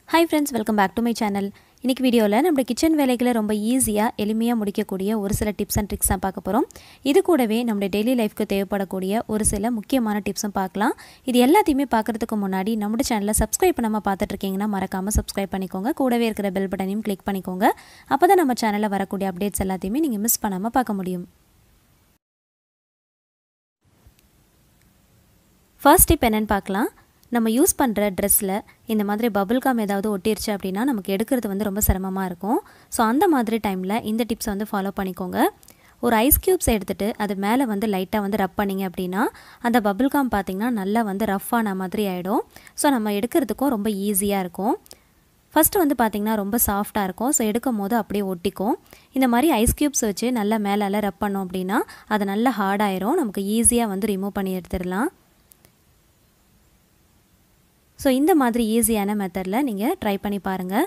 hi friends welcome back to my channel இன்றைக்கி வீடியோவில் நம்ம கிச்சன் வேலைகளை ரொம்ப ஈஸியாக எளிமையாக முடிக்கக்கூடிய ஒரு சில டிப்ஸ் அண்ட் ட்ரிக்ஸ் தான் பார்க்க போகிறோம் இது கூடவே நம்மளுடைய டெய்லி லைஃப்க்கு தேவைப்படக்கூடிய ஒரு சில முக்கியமான டிப்ஸும் பார்க்கலாம் இது எல்லாத்தையுமே பார்க்குறதுக்கு முன்னாடி நம்ம சேனலை சப்ஸ்கிரைப் பண்ணாமல் பார்த்துட்ருக்கீங்கன்னா மறக்காமல் சப்ஸ்கிரைப் பண்ணிக்கோங்க கூடவே இருக்கிற பெல் பட்டனையும் கிளிக் பண்ணிக்கோங்க அப்போ தான் நம்ம சேனலில் வரக்கூடிய அப்டேட்ஸ் எல்லாத்தையுமே நீங்கள் மிஸ் பண்ணாமல் பார்க்க முடியும் ஃபர்ஸ்ட் டிப் என்னென்னு பார்க்கலாம் நம்ம யூஸ் பண்ணுற ட்ரெஸ்ஸில் இந்த மாதிரி பபுள் கம் ஏதாவது ஒட்டிருச்சு அப்படின்னா நமக்கு எடுக்கிறது வந்து ரொம்ப சிரமமாக இருக்கும் ஸோ அந்த மாதிரி டைமில் இந்த டிப்ஸை வந்து ஃபாலோ பண்ணிக்கோங்க ஒரு ஐஸ் க்யூப்ஸ் எடுத்துகிட்டு அது மேலே வந்து லைட்டாக வந்து ரப் பண்ணிங்க அப்படின்னா அந்த பபுள் கம் பார்த்திங்கன்னா நல்லா வந்து ரஃப் ஆன மாதிரி ஆகிடும் ஸோ நம்ம எடுக்கிறதுக்கும் ரொம்ப ஈஸியாக இருக்கும் ஃபஸ்ட்டு வந்து பார்த்திங்கன்னா ரொம்ப சாஃப்டாக இருக்கும் ஸோ எடுக்கும் போது அப்படியே ஒட்டிக்கும் இந்த மாதிரி ஐஸ் க்யூப்ஸ் வச்சு நல்லா மேலால் ரப் பண்ணோம் அப்படின்னா அது நல்லா ஹார்டாயிரும் நமக்கு ஈஸியாக வந்து ரிமூவ் பண்ணி எடுத்துடலாம் ஸோ இந்த மாதிரி ஈஸியான மெத்தடில் நீங்கள் ட்ரை பண்ணி பாருங்கள்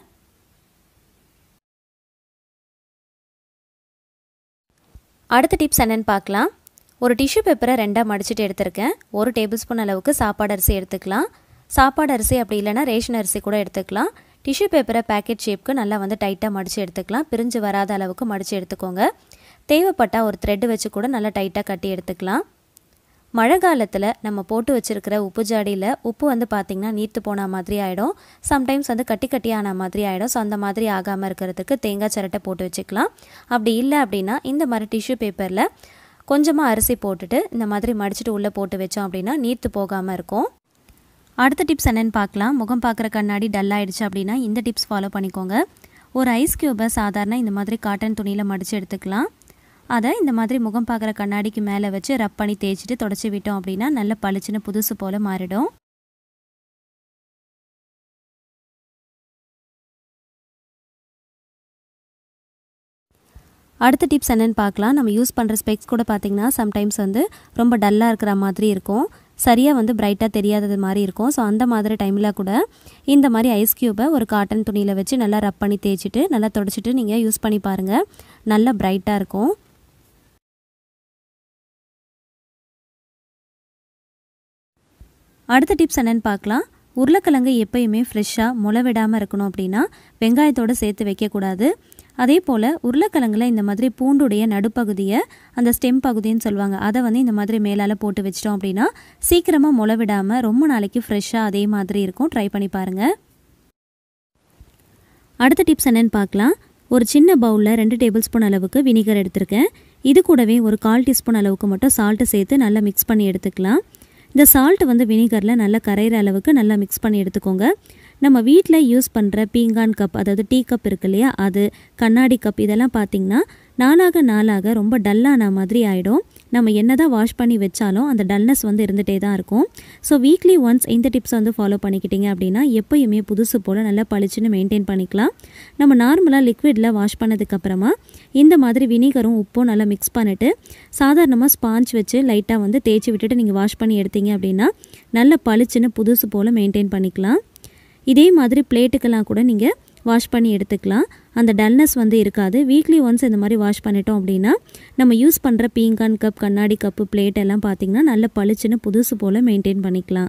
அடுத்த டிப்ஸ் என்னென்னு பார்க்கலாம் ஒரு டிஷ்யூ பேப்பரை ரெண்டாக மடிச்சுட்டு எடுத்திருக்கேன் ஒரு டேபிள் ஸ்பூன் அளவுக்கு சாப்பாடு அரிசி எடுத்துக்கலாம் சாப்பாடு அரிசி அப்படி இல்லைனா ரேஷன் அரிசி கூட எடுத்துக்கலாம் டிஷ்யூ பேப்பரை பேக்கெட் ஷேப்க்கு நல்லா வந்து டைட்டாக மடித்து எடுத்துக்கலாம் பிரிஞ்சு வராத அளவுக்கு மடித்து எடுத்துக்கோங்க தேவைப்பட்டால் ஒரு த்ரெட்டு வச்சு கூட நல்லா டைட்டாக கட்டி எடுத்துக்கலாம் மழை காலத்தில் நம்ம போட்டு வச்சுருக்கிற உப்பு ஜாடியில் உப்பு வந்து பார்த்திங்கன்னா நீர்த்து போன மாதிரி ஆகிடும் சம்டைம்ஸ் வந்து கட்டி கட்டி ஆன மாதிரி ஆகிடும் ஸோ அந்த மாதிரி ஆகாமல் இருக்கிறதுக்கு தேங்காய் சிரட்டை போட்டு வச்சுக்கலாம் அப்படி இல்லை அப்படின்னா இந்த மாதிரி டிஷ்யூ பேப்பரில் கொஞ்சமாக அரிசி போட்டுட்டு இந்த மாதிரி மடிச்சுட்டு உள்ளே போட்டு வச்சோம் அப்படின்னா நீர்த்து போகாமல் இருக்கும் அடுத்த டிப்ஸ் என்னென்னு பார்க்கலாம் முகம் பார்க்குற கண்ணாடி டல் ஆகிடுச்சு அப்படின்னா இந்த டிப்ஸ் ஃபாலோ பண்ணிக்கோங்க ஒரு ஐஸ் க்யூபை சாதாரண இந்த மாதிரி காட்டன் துணியில் மடித்து எடுத்துக்கலாம் அதை இந்த மாதிரி முகம் பார்க்குற கண்ணாடிக்கு மேலே வச்சு ரப் பண்ணி தேய்ச்சிட்டு தொடச்சி விட்டோம் அப்படின்னா நல்ல பளிச்சுன்னு புதுசு போல் மாறிடும் அடுத்த டிப்ஸ் என்னென்னு பார்க்கலாம் நம்ம யூஸ் பண்ணுற ஸ்பெக்ஸ் கூட பார்த்திங்கன்னா சம்டைம்ஸ் வந்து ரொம்ப டல்லாக இருக்கிற மாதிரி இருக்கும் சரியாக வந்து பிரைட்டாக தெரியாதது மாதிரி இருக்கும் ஸோ அந்த மாதிரி டைமில் கூட இந்த மாதிரி ஐஸ் க்யூபை ஒரு காட்டன் துணியில் வச்சு நல்லா ரப் பண்ணி தேய்ச்சிட்டு நல்லா தொடச்சிட்டு நீங்கள் யூஸ் பண்ணி பாருங்கள் நல்லா பிரைட்டாக இருக்கும் அடுத்த டிப்ஸ் என்னென்னு பார்க்கலாம் உருளைக்கிழங்கு எப்பயுமே ஃப்ரெஷ்ஷாக முளை விடாமல் இருக்கணும் அப்படின்னா வெங்காயத்தோடு சேர்த்து வைக்கக்கூடாது அதே போல் உருளைக்கிழங்குல இந்த மாதிரி பூண்டுடைய நடுப்பகுதியை அந்த ஸ்டெம் பகுதின்னு சொல்லுவாங்க அதை வந்து இந்த மாதிரி மேலால் போட்டு வச்சிட்டோம் அப்படின்னா சீக்கிரமாக முளை விடாமல் ரொம்ப நாளைக்கு ஃப்ரெஷ்ஷாக அதே மாதிரி இருக்கும் ட்ரை பண்ணி பாருங்கள் அடுத்த டிப்ஸ் என்னென்னு பார்க்கலாம் ஒரு சின்ன பவுலில் ரெண்டு டேபிள் ஸ்பூன் அளவுக்கு வினிகர் எடுத்திருக்கேன் இது கூடவே ஒரு கால் டீஸ்பூன் அளவுக்கு மட்டும் சால்ட்டு சேர்த்து நல்லா மிக்ஸ் பண்ணி எடுத்துக்கலாம் இந்த சால்ட் வந்து வினிகரில் நல்லா கரையிற அளவுக்கு நல்லா மிக்ஸ் பண்ணி எடுத்துக்கோங்க நம்ம வீட்டில் யூஸ் பண்ணுற பீங்கான் கப் அதாவது டீ கப் இருக்கு இல்லையா அது கண்ணாடி கப் இதெல்லாம் பார்த்திங்கன்னா நாளாக நாளாக ரொம்ப டல்லான மாதிரி ஆகிடும் நம்ம என்ன தான் வாஷ் பண்ணி வச்சாலும் அந்த டல்னஸ் வந்து இருந்துகிட்டே தான் இருக்கும் ஸோ வீக்லி ஒன்ஸ் இந்த டிப்ஸை வந்து ஃபாலோ பண்ணிக்கிட்டீங்க அப்படின்னா எப்போயுமே புதுசு போல் நல்லா பளிச்சுன்னு மெயின்டைன் பண்ணிக்கலாம் நம்ம நார்மலாக லிக்விடில் வாஷ் பண்ணதுக்கப்புறமா இந்த மாதிரி வினிகரும் உப்பும் நல்லா மிக்ஸ் பண்ணிவிட்டு சாதாரணமாக ஸ்பாஞ்ச் வச்சு லைட்டாக வந்து தேய்ச்சி விட்டுட்டு நீங்கள் வாஷ் பண்ணி எடுத்தீங்க அப்படின்னா நல்ல பளிச்சுன்னு புதுசு போல் மெயின்டைன் பண்ணிக்கலாம் இதே மாதிரி பிளேட்டுக்கெல்லாம் கூட நீங்கள் வாஷ் பண்ணி எடுத்துக்கலாம் அந்த டல்னஸ் வந்து இருக்காது வீக்லி ஒன்ஸ் இந்த மாதிரி வாஷ் பண்ணிட்டோம் அப்படின்னா நம்ம யூஸ் பண்ணுற பீங்கான் கப் கண்ணாடி கப்பு பிளேட் எல்லாம் பார்த்திங்கன்னா நல்ல பளிச்சுன்னு புதுசு போல் மெயின்டைன் பண்ணிக்கலாம்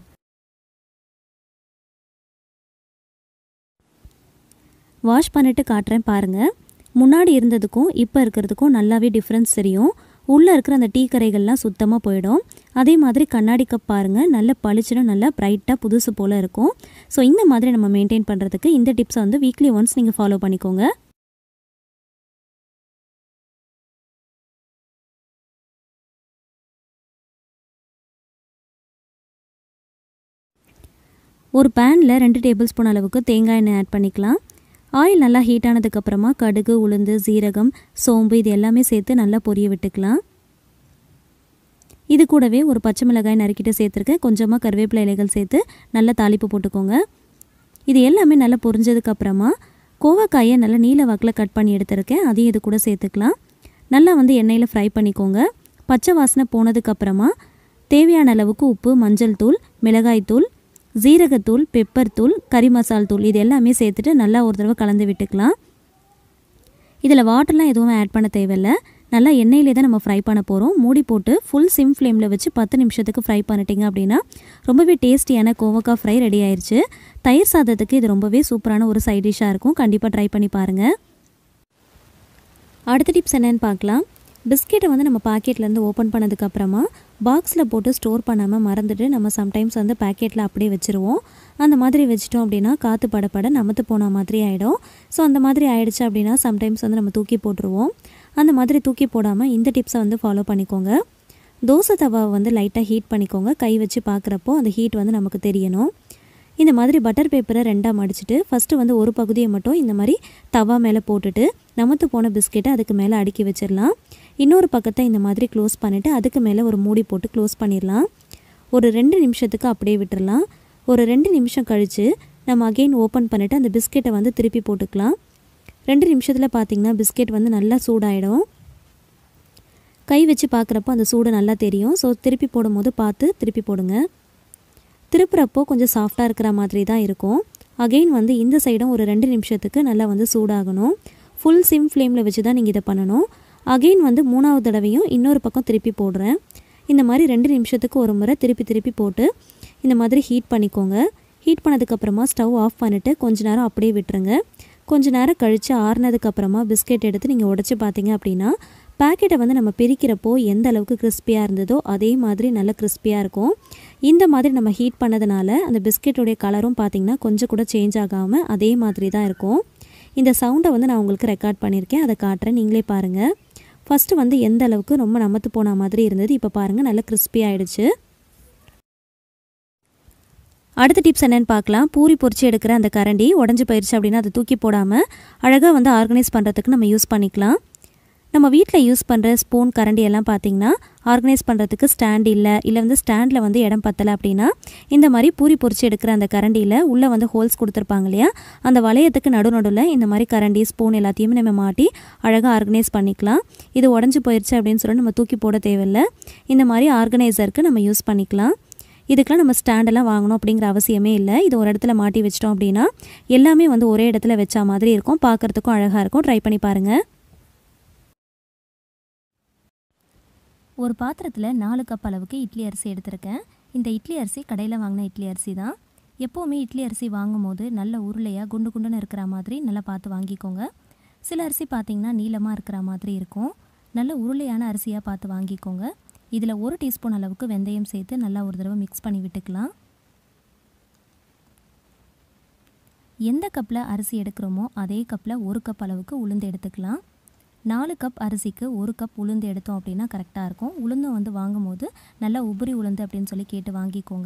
வாஷ் பண்ணிவிட்டு காட்டுறேன் பாருங்கள் முன்னாடி இருந்ததுக்கும் இப்போ இருக்கிறதுக்கும் நல்லாவே டிஃப்ரென்ஸ் தெரியும் உள்ளே இருக்கிற அந்த டீ கரைகள்லாம் சுத்தமாக போயிடும் அதே மாதிரி கண்ணாடி கப் பாருங்கள் நல்ல பளிச்சுன்னு நல்லா ப்ரைட்டாக புதுசு போல் இருக்கும் ஸோ இந்த மாதிரி நம்ம மெயின்டைன் பண்ணுறதுக்கு இந்த டிப்ஸை வந்து வீக்லி ஒன்ஸ் நீங்கள் ஃபாலோ பண்ணிக்கோங்க ஒரு பேனில் ரெண்டு டேபிள் ஸ்பூன் அளவுக்கு தேங்காய் எண்ணெய் ஆட் பண்ணிக்கலாம் ஆயில் நல்லா ஹீட் ஆனதுக்கப்புறமா கடுகு உளுந்து சீரகம் சோம்பு இது எல்லாமே சேர்த்து நல்லா பொரிய விட்டுக்கலாம் இது கூடவே ஒரு பச்சை மிளகாய் நறுக்கிட்டு சேர்த்துருக்கேன் கொஞ்சமாக கருவேப்பிலை இலைகள் சேர்த்து நல்லா தாளிப்பு போட்டுக்கோங்க இது எல்லாமே நல்லா பொரிஞ்சதுக்கப்புறமா கோவக்காயை நல்லா நீல வாக்கில் கட் பண்ணி எடுத்திருக்கேன் அதையும் இது கூட சேர்த்துக்கலாம் நல்லா வந்து எண்ணெயில் ஃப்ரை பண்ணிக்கோங்க பச்சை வாசனை போனதுக்கப்புறமா தேவையான அளவுக்கு உப்பு மஞ்சள் தூள் மிளகாய் தூள் ஜீரகத்தூள் பெப்பர் தூள் கறி மசால் தூள் இது எல்லாமே சேர்த்துட்டு நல்லா ஒரு தடவை கலந்து விட்டுக்கலாம் இதில் வாட்டர்லாம் எதுவும் ஆட் பண்ண தேவையில்லை நல்லா எண்ணெயிலே தான் நம்ம ஃப்ரை பண்ண போகிறோம் மூடி போட்டு ஃபுல் சிம் ஃப்ளேமில் வச்சு பத்து நிமிஷத்துக்கு ஃப்ரை பண்ணிட்டீங்க அப்படின்னா ரொம்பவே டேஸ்டியான கோவக்காய் ஃப்ரை ரெடி ஆயிடுச்சு தயிர் சாதத்துக்கு இது ரொம்பவே சூப்பரான ஒரு சைட் டிஷ்ஷாக இருக்கும் கண்டிப்பாக ட்ரை பண்ணி பாருங்கள் அடுத்த டிப்ஸ் என்னென்னு பார்க்கலாம் பிஸ்கெட்டை வந்து நம்ம பாக்கெட்லேருந்து ஓப்பன் பண்ணதுக்கப்புறமா பாக்ஸில் போட்டு ஸ்டோர் பண்ணாமல் மறந்துட்டு நம்ம சம்டைம்ஸ் வந்து பேக்கெட்டில் அப்படியே வச்சுருவோம் அந்த மாதிரி வச்சிட்டோம் அப்படின்னா காற்று படப்பட நமத்து போன மாதிரி ஆகிடும் ஸோ அந்த மாதிரி ஆயிடுச்சு அப்படின்னா சம்டைம்ஸ் வந்து நம்ம தூக்கி போட்டுருவோம் அந்த மாதிரி தூக்கி போடாமல் இந்த டிப்ஸை வந்து ஃபாலோ பண்ணிக்கோங்க தோசை தவாவை வந்து லைட்டாக ஹீட் பண்ணிக்கோங்க கை வச்சு பார்க்குறப்போ அந்த ஹீட் வந்து நமக்கு தெரியணும் இந்த மாதிரி பட்டர் பேப்பரை ரெண்டாக மடிச்சுட்டு ஃபஸ்ட்டு வந்து ஒரு பகுதியை மட்டும் இந்த மாதிரி தவா மேலே போட்டுட்டு நமத்து போன பிஸ்கெட்டை அதுக்கு மேலே அடுக்கி வச்சிடலாம் இன்னொரு பக்கத்தை இந்த மாதிரி க்ளோஸ் பண்ணிவிட்டு அதுக்கு மேலே ஒரு மூடி போட்டு க்ளோஸ் பண்ணிடலாம் ஒரு ரெண்டு நிமிஷத்துக்கு அப்படியே விட்டுறலாம் ஒரு ரெண்டு நிமிஷம் கழித்து நம்ம அகெயின் ஓப்பன் பண்ணிவிட்டு அந்த பிஸ்கெட்டை வந்து திருப்பி போட்டுக்கலாம் ரெண்டு நிமிஷத்தில் பார்த்திங்கன்னா பிஸ்கெட் வந்து நல்லா சூடாயிடும் கை வச்சு பார்க்குறப்போ அந்த சூடு நல்லா தெரியும் ஸோ திருப்பி போடும்போது பார்த்து திருப்பி போடுங்க திருப்புறப்போ கொஞ்சம் சாஃப்டாக இருக்கிற மாதிரி தான் இருக்கும் அகெயின் வந்து இந்த சைடும் ஒரு ரெண்டு நிமிஷத்துக்கு நல்லா வந்து சூடாகணும் ஃபுல் சிம் ஃப்ளேமில் வச்சு தான் நீங்கள் இதை பண்ணணும் அகெயின் வந்து மூணாவது தடவையும் இன்னொரு பக்கம் திருப்பி போடுறேன் இந்த மாதிரி ரெண்டு நிமிஷத்துக்கு ஒரு முறை திருப்பி திருப்பி போட்டு இந்த மாதிரி ஹீட் பண்ணிக்கோங்க ஹீட் பண்ணதுக்கப்புறமா ஸ்டவ் ஆஃப் பண்ணிவிட்டு கொஞ்ச நேரம் அப்படியே விட்டுருங்க கொஞ்ச நேரம் கழித்து ஆறுனதுக்கப்புறமா பிஸ்கெட் எடுத்து நீங்கள் உடச்சி பார்த்தீங்க அப்படின்னா பேக்கெட்டை வந்து நம்ம பிரிக்கிறப்போ எந்த அளவுக்கு கிறிஸ்பியாக இருந்ததோ அதே மாதிரி நல்ல கிறிஸ்பியாக இருக்கும் இந்த மாதிரி நம்ம ஹீட் பண்ணதுனால அந்த பிஸ்கெட்டோடைய கலரும் பார்த்திங்கன்னா கொஞ்சம் கூட சேஞ்ச் ஆகாமல் அதே மாதிரி தான் இருக்கும் இந்த சவுண்டை வந்து நான் உங்களுக்கு ரெக்கார்ட் பண்ணியிருக்கேன் அதை காட்டுறேன் நீங்களே பாருங்கள் ஃபஸ்ட்டு வந்து எந்த அளவுக்கு ரொம்ப நமத்து போன மாதிரி இருந்தது இப்போ பாருங்கள் நல்லா கிறிஸ்பி ஆகிடுச்சு அடுத்த டிப்ஸ் என்னென்னு பார்க்கலாம் பூரி பொரிச்சு எடுக்கிற அந்த கரண்டி உடஞ்சி போயிடுச்சு அப்படின்னா அதை தூக்கி போடாமல் அழகாக வந்து ஆர்கனைஸ் பண்ணுறதுக்கு நம்ம யூஸ் பண்ணிக்கலாம் நம்ம வீட்டில் யூஸ் பண்ணுற ஸ்பூன் கரண்டி எல்லாம் பார்த்திங்கன்னா ஆர்கனைஸ் பண்ணுறதுக்கு ஸ்டாண்ட் இல்லை இல்லை வந்து ஸ்டாண்டில் வந்து இடம் பத்தலை அப்படின்னா இந்த மாதிரி பூரி பொரிச்சு எடுக்கிற அந்த கரண்டியில் உள்ளே வந்து ஹோல்ஸ் கொடுத்துருப்பாங்க இல்லையா அந்த வளையத்துக்கு நடு நடுவில் இந்த மாதிரி கரண்டி ஸ்பூன் எல்லாத்தையுமே நம்ம மாட்டி அழகாக ஆர்கனைஸ் பண்ணிக்கலாம் இது உடஞ்சி போயிடுச்சு அப்படின்னு சொல்லி நம்ம தூக்கி போட தேவையில்லை இந்த மாதிரி ஆர்கனைசருக்கு நம்ம யூஸ் பண்ணிக்கலாம் இதுக்கெலாம் நம்ம ஸ்டாண்டெல்லாம் வாங்கணும் அப்படிங்கிற அவசியமே இல்லை இது ஒரு இடத்துல மாட்டி வச்சிட்டோம் அப்படின்னா எல்லாமே வந்து ஒரே இடத்துல வச்சா மாதிரி இருக்கும் பார்க்குறதுக்கும் அழகாக இருக்கும் ட்ரை பண்ணி பாருங்கள் ஒரு பாத்திரத்தில் நாலு கப் அளவுக்கு இட்லி அரிசி எடுத்திருக்கேன் இந்த இட்லி அரிசி கடையில் வாங்கின இட்லி அரிசி தான் எப்போவுமே இட்லி அரிசி வாங்கும் போது நல்ல உருளையாக குண்டு குண்டுன்னு இருக்கிற மாதிரி நல்லா பார்த்து வாங்கிக்கோங்க சில அரிசி பார்த்திங்கன்னா நீளமாக இருக்கிற மாதிரி இருக்கும் நல்ல உருளையான அரிசியாக பார்த்து வாங்கிக்கோங்க இதில் ஒரு டீஸ்பூன் அளவுக்கு வெந்தயம் சேர்த்து நல்லா ஒரு தடவை மிக்ஸ் பண்ணி விட்டுக்கலாம் எந்த கப்பில் அரிசி எடுக்கிறோமோ அதே கப்பில் ஒரு கப் அளவுக்கு உளுந்து எடுத்துக்கலாம் நாலு கப் அரிசிக்கு ஒரு கப் உளுந்து எடுத்தோம் அப்படின்னா கரெக்டாக இருக்கும் உளுந்தும் வந்து வாங்கும் போது நல்லா உபரி உளுந்து அப்படின்னு சொல்லி கேட்டு வாங்கிக்கோங்க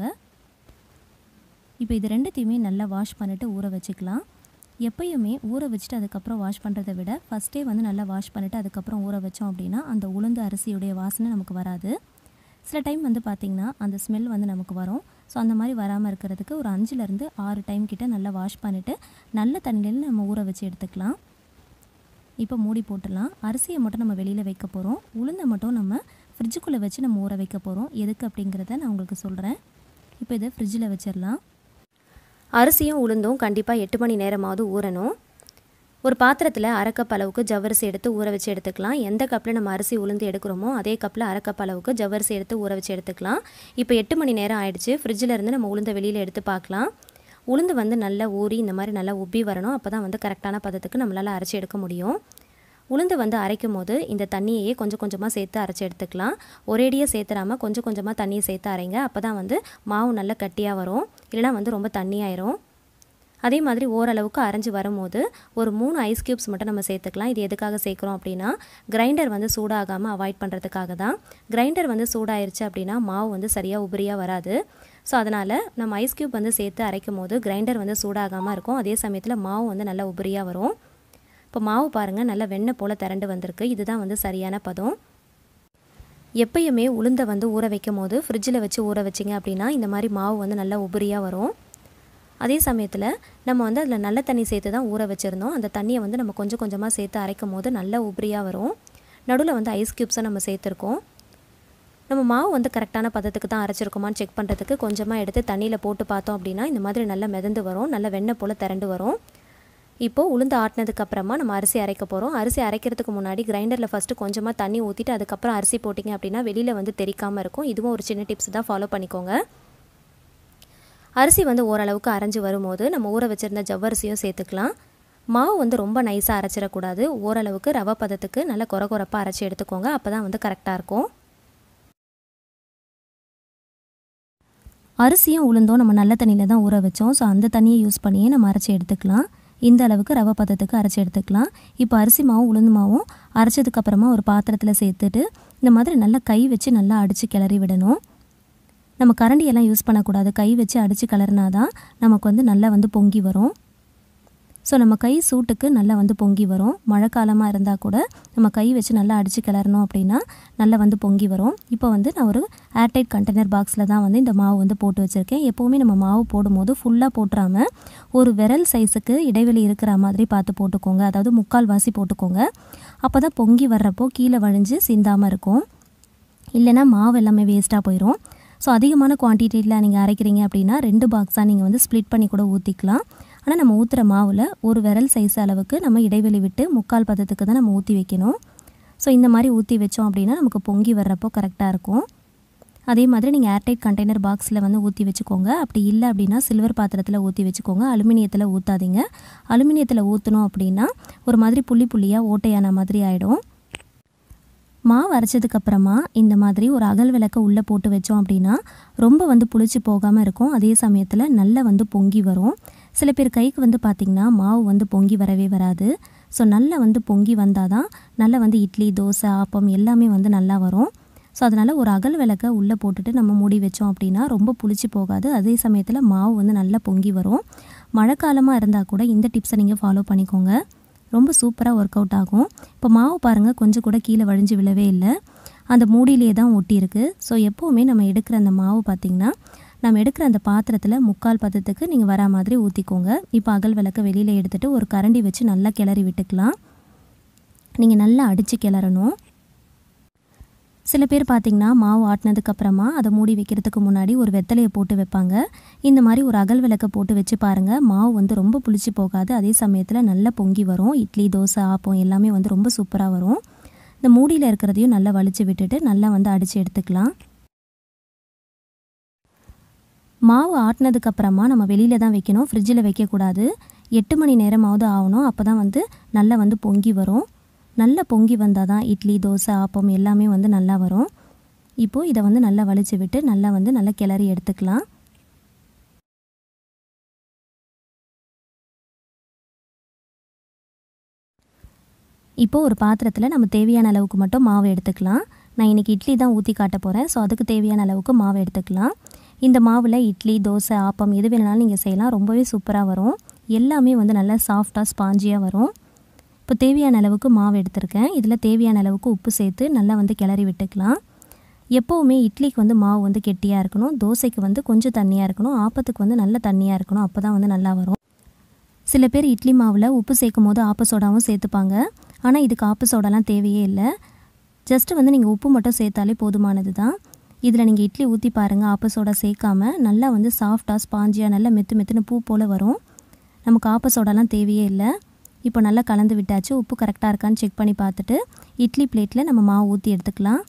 இப்போ இது ரெண்டுத்தையுமே நல்லா வாஷ் பண்ணிவிட்டு ஊற வச்சுக்கலாம் எப்பயுமே ஊற வச்சுட்டு அதுக்கப்புறம் வாஷ் பண்ணுறதை விட ஃபஸ்ட்டே வந்து நல்லா வாஷ் பண்ணிவிட்டு அதுக்கப்புறம் ஊற வச்சோம் அப்படின்னா அந்த உளுந்து அரிசியுடைய வாசனை நமக்கு வராது சில டைம் வந்து பார்த்திங்கன்னா அந்த ஸ்மெல் வந்து நமக்கு வரும் ஸோ அந்த மாதிரி வராமல் இருக்கிறதுக்கு ஒரு அஞ்சுலேருந்து ஆறு டைம் கிட்ட நல்லா வாஷ் பண்ணிவிட்டு நல்ல தண்ணியில் நம்ம ஊற வச்சு எடுத்துக்கலாம் இப்போ மூடி போட்டுடலாம் அரிசியை மட்டும் நம்ம வெளியில் வைக்க போகிறோம் உளுந்தை மட்டும் நம்ம ஃப்ரிட்ஜுக்குள்ளே வச்சு நம்ம ஊற வைக்க போகிறோம் எதுக்கு அப்படிங்கிறத நான் உங்களுக்கு சொல்கிறேன் இப்போ இதை ஃப்ரிட்ஜில் வச்சிடலாம் அரிசியும் உளுந்தும் கண்டிப்பாக எட்டு மணி நேரமாவது ஊறணும் ஒரு பாத்திரத்தில் அரை கப் அளவுக்கு ஜவ்வரிசி எடுத்து ஊற வச்சு எடுத்துக்கலாம் எந்த கப்பில் நம்ம அரிசி உளுந்து எடுக்கிறோமோ அதே கப்பில் அரை கப் அளவுக்கு ஜவ்வரிசி எடுத்து ஊற வச்சு எடுத்துக்கலாம் இப்போ எட்டு மணி நேரம் ஆயிடுச்சு ஃப்ரிட்ஜில் இருந்து நம்ம உளுந்தை வெளியில் எடுத்து பார்க்கலாம் உளுந்து வந்து நல்லா ஊறி இந்த மாதிரி நல்லா உப்பி வரணும் அப்போ தான் வந்து கரெக்டான பதத்துக்கு நம்மளால் அரைச்சி எடுக்க முடியும் உளுந்து வந்து அரைக்கும் போது இந்த தண்ணியையே கொஞ்சம் கொஞ்சமாக சேர்த்து அரைச்சி எடுத்துக்கலாம் ஒரேடியாக சேர்த்துறாமல் கொஞ்சம் கொஞ்சமாக தண்ணியை சேர்த்து அரைங்க அப்போ தான் வந்து மாவு நல்லா கட்டியாக வரும் இல்லைனா வந்து ரொம்ப தண்ணியாயிரும் அதே மாதிரி ஓரளவுக்கு அரைஞ்சி வரும்போது ஒரு மூணு ஐஸ் க்யூப்ஸ் மட்டும் நம்ம சேர்த்துக்கலாம் இது எதுக்காக சேர்க்குறோம் அப்படின்னா கிரைண்டர் வந்து சூடாகாமல் அவாய்ட் பண்ணுறதுக்காக தான் கிரைண்டர் வந்து சூடாயிருச்சு அப்படின்னா மாவு வந்து சரியாக உபரியாக வராது ஸோ அதனால் நம்ம ஐஸ் க்யூப் வந்து சேர்த்து அரைக்கும் போது கிரைண்டர் வந்து சூடாகாமல் இருக்கும் அதே சமயத்தில் மாவு வந்து நல்லா உபரியாக வரும் இப்போ மாவு பாருங்கள் நல்லா வெண்ணெய் போல் திரண்டு வந்திருக்கு இதுதான் வந்து சரியான பதம் எப்பயுமே உளுந்தை வந்து ஊற வைக்கும் போது ஃப்ரிட்ஜில் வச்சு ஊற வச்சிங்க அப்படின்னா இந்த மாதிரி மாவு வந்து நல்லா உபரியாக வரும் அதே சமயத்தில் நம்ம வந்து அதில் நல்ல தண்ணி சேர்த்து தான் ஊற வச்சுருந்தோம் அந்த தண்ணியை வந்து நம்ம கொஞ்சம் கொஞ்சமாக சேர்த்து அரைக்கும் போது நல்லா உபரியாக வரும் நடுவில் வந்து ஐஸ் க்யூப்ஸை நம்ம சேர்த்துருக்கோம் நம்ம மாவு வந்து கரெக்டான பதத்துக்கு தான் அரைச்சிருக்கோமான்னு செக் பண்ணுறதுக்கு கொஞ்சமாக எடுத்து தண்ணியில் போட்டு பார்த்தோம் அப்படின்னா இந்த மாதிரி நல்லா மிதந்து வரும் நல்லா வெண்ணெய் போல் திரண்டு வரும் இப்போது உளுந்து ஆட்டினதுக்கு அப்புறமா நம்ம அரிசி அரைக்க போகிறோம் அரிசி அரைக்கிறதுக்கு முன்னாடி கிரைண்டரில் ஃபஸ்ட்டு கொஞ்சமாக தண்ணி ஊற்றிட்டு அதுக்கப்புறம் அரிசி போட்டிங்க அப்படின்னா வெளியில் வந்து தெரிக்காமல் இருக்கும் இதுவும் ஒரு சின்ன டிப்ஸ் தான் ஃபாலோ பண்ணிக்கோங்க அரிசி வந்து ஓரளவுக்கு அரைஞ்சி வரும்போது நம்ம ஊற வச்சுருந்த ஜவ்வரிசியும் சேர்த்துக்கலாம் மாவு வந்து ரொம்ப நைஸாக அரைச்சிடக்கூடாது ஓரளவுக்கு ரவை பதத்துக்கு நல்ல குறை குறைப்பாக அரைச்சி எடுத்துக்கோங்க அப்போ தான் வந்து கரெக்டாக இருக்கும் அரிசியும் உளுந்தும் நம்ம நல்ல தண்ணியில் தான் ஊற வச்சோம் ஸோ அந்த தண்ணியை யூஸ் பண்ணியே நம்ம அரைச்சி எடுத்துக்கலாம் இந்த அளவுக்கு ரவை பதத்துக்கு அரைச்சி எடுத்துக்கலாம் இப்போ அரிசி மாவும் உளுந்து மாவும் அரைச்சதுக்கப்புறமா ஒரு பாத்திரத்தில் சேர்த்துட்டு இந்த மாதிரி நல்லா கை வச்சு நல்லா அடித்து கிளறி விடணும் நம்ம கரண்டியெல்லாம் யூஸ் பண்ணக்கூடாது கை வச்சு அடித்து கிளறினா தான் நமக்கு வந்து நல்லா வந்து பொங்கி வரும் ஸோ நம்ம கை சூட்டுக்கு நல்லா வந்து பொங்கி வரும் மழை காலமாக இருந்தால் கூட நம்ம கை வச்சு நல்லா அடித்து கிளறணும் அப்படின்னா நல்லா வந்து பொங்கி வரும் இப்போ வந்து நான் ஒரு ஏர்டைட் கண்டெய்னர் பாக்ஸில் தான் வந்து இந்த மாவு வந்து போட்டு வச்சுருக்கேன் எப்போவுமே நம்ம மாவு போடும்போது ஃபுல்லாக போட்டுறாமல் ஒரு விரல் சைஸுக்கு இடைவெளி இருக்கிற மாதிரி பார்த்து போட்டுக்கோங்க அதாவது முக்கால் வாசி போட்டுக்கோங்க அப்போ தான் பொங்கி வர்றப்போ கீழே வழிஞ்சு சிந்தாமல் இருக்கும் இல்லைனா மாவு எல்லாமே வேஸ்ட்டாக போயிடும் ஸோ அதிகமான குவான்டிட்டியில் நீங்கள் அரைக்கிறீங்க அப்படின்னா ரெண்டு பாக்ஸாக நீங்கள் வந்து ஸ்ப்ளிட் பண்ணி கூட ஊற்றிக்கலாம் ஆனால் நம்ம ஊற்றுற மாவில் ஒரு விரல் சைஸ் அளவுக்கு நம்ம இடைவெளி விட்டு முக்கால் பதத்துக்கு தான் நம்ம ஊற்றி வைக்கணும் ஸோ இந்த மாதிரி ஊற்றி வச்சோம் அப்படின்னா நமக்கு பொங்கி வர்றப்போ கரெக்டாக இருக்கும் அதே மாதிரி நீங்கள் ஏர்டைட் கண்டெய்னர் பாக்ஸில் வந்து ஊற்றி வச்சுக்கோங்க அப்படி இல்லை அப்படின்னா சில்வர் பாத்திரத்தில் ஊற்றி வச்சுக்கோங்க அலுமினியத்தில் ஊற்றாதீங்க அலுமினியத்தில் ஊற்றணும் அப்படின்னா ஒரு மாதிரி புள்ளி புள்ளியாக ஓட்டையான மாதிரி ஆகிடும் மாவு அரைச்சதுக்கப்புறமா இந்த மாதிரி ஒரு அகல் விளக்க உள்ளே போட்டு வச்சோம் அப்படின்னா ரொம்ப வந்து புளிச்சு போகாமல் இருக்கும் அதே சமயத்தில் நல்லா வந்து பொங்கி வரும் சில பேர் கைக்கு வந்து பார்த்திங்கன்னா மாவு வந்து பொங்கி வரவே வராது ஸோ நல்லா வந்து பொங்கி வந்தால் தான் நல்லா வந்து இட்லி தோசை ஆப்பம் எல்லாமே வந்து நல்லா வரும் ஸோ அதனால் ஒரு அகல் விளக்க உள்ளே போட்டுட்டு நம்ம மூடி வச்சோம் அப்படின்னா ரொம்ப புளிச்சு போகாது அதே சமயத்தில் மாவு வந்து நல்லா பொங்கி வரும் மழைக்காலமாக இருந்தால் கூட இந்த டிப்ஸை நீங்கள் ஃபாலோ பண்ணிக்கோங்க ரொம்ப சூப்பராக ஒர்க் அவுட் ஆகும் இப்போ மாவு பாருங்கள் கொஞ்சம் கூட கீழே வழிஞ்சு விழவே இல்லை அந்த மூடியிலே தான் ஒட்டியிருக்கு ஸோ எப்போவுமே நம்ம எடுக்கிற அந்த மாவு பார்த்திங்கன்னா நம்ம எடுக்கிற அந்த பாத்திரத்தில் முக்கால் பதத்துக்கு நீங்கள் வரா மாதிரி ஊற்றிக்கோங்க இப்போ அகல் விளக்க வெளியில் எடுத்துகிட்டு ஒரு கரண்டி வச்சு நல்லா கிளறி விட்டுக்கலாம் நீங்கள் நல்லா அடித்து கிளறணும் சில பேர் பார்த்திங்கன்னா மாவு ஆட்டினதுக்கப்புறமா அதை மூடி வைக்கிறதுக்கு முன்னாடி ஒரு வெத்தலையை போட்டு வைப்பாங்க இந்த மாதிரி ஒரு அகல் விளக்க போட்டு வச்சு பாருங்கள் மாவு வந்து ரொம்ப புளிச்சு போகாது அதே சமயத்தில் நல்லா பொங்கி வரும் இட்லி தோசை ஆப்பம் எல்லாமே வந்து ரொம்ப சூப்பராக வரும் இந்த மூடியில் இருக்கிறதையும் நல்லா வலிச்சு விட்டுட்டு நல்லா வந்து அடித்து எடுத்துக்கலாம் மாவு ஆட்டினதுக்கப்புறமா நம்ம வெளியில் தான் வைக்கணும் ஃப்ரிட்ஜில் வைக்கக்கூடாது எட்டு மணி நேரமாவது ஆகணும் அப்போ தான் வந்து நல்லா வந்து பொங்கி வரும் நல்லா பொங்கி வந்தால் தான் இட்லி தோசை ஆப்பம் எல்லாமே வந்து நல்லா வரும் இப்போது இதை வந்து நல்லா வலிச்சு விட்டு நல்லா வந்து நல்லா கிளறி எடுத்துக்கலாம் இப்போது ஒரு பாத்திரத்தில் நம்ம தேவையான அளவுக்கு மட்டும் மாவு எடுத்துக்கலாம் நான் இன்றைக்கி இட்லி தான் ஊற்றி காட்ட போகிறேன் ஸோ அதுக்கு தேவையான அளவுக்கு மாவு எடுத்துக்கலாம் இந்த மாவில் இட்லி தோசை ஆப்பம் எது வேணாலும் நீங்கள் செய்யலாம் ரொம்பவே சூப்பராக வரும் எல்லாமே வந்து நல்லா சாஃப்டாக ஸ்பாஞ்சியாக வரும் இப்போ தேவையான அளவுக்கு மாவு எடுத்திருக்கேன் இதில் தேவையான அளவுக்கு உப்பு சேர்த்து நல்லா வந்து கிளறி விட்டுக்கலாம் எப்போவுமே இட்லிக்கு வந்து மாவு வந்து கெட்டியாக இருக்கணும் தோசைக்கு வந்து கொஞ்சம் தண்ணியாக இருக்கணும் ஆப்பத்துக்கு வந்து நல்ல தண்ணியாக இருக்கணும் அப்போ தான் வந்து நல்லா வரும் சில பேர் இட்லி மாவில் உப்பு சேர்க்கும் போது ஆப்ப சோடாவும் சேர்த்துப்பாங்க ஆனால் இதுக்கு ஆப்ப சோடாலாம் தேவையே இல்லை ஜஸ்ட்டு வந்து நீங்கள் உப்பு மட்டும் சேர்த்தாலே போதுமானது தான் இதில் நீங்கள் இட்லி ஊற்றி பாருங்கள் ஆப்ப சோடா சேர்க்காம நல்லா வந்து சாஃப்டாக ஸ்பாஞ்சியாக நல்லா மெத்து மெத்துன்னு பூ போல் வரும் நமக்கு ஆப்ப சோடாலாம் தேவையே இல்லை இப்போ நல்லா கலந்து விட்டாச்சு உப்பு கரெக்டாக இருக்கான்னு செக் பண்ணி பார்த்துட்டு இட்லி பிளேட்டில் நம்ம மாவு ஊற்றி எடுத்துக்கலாம்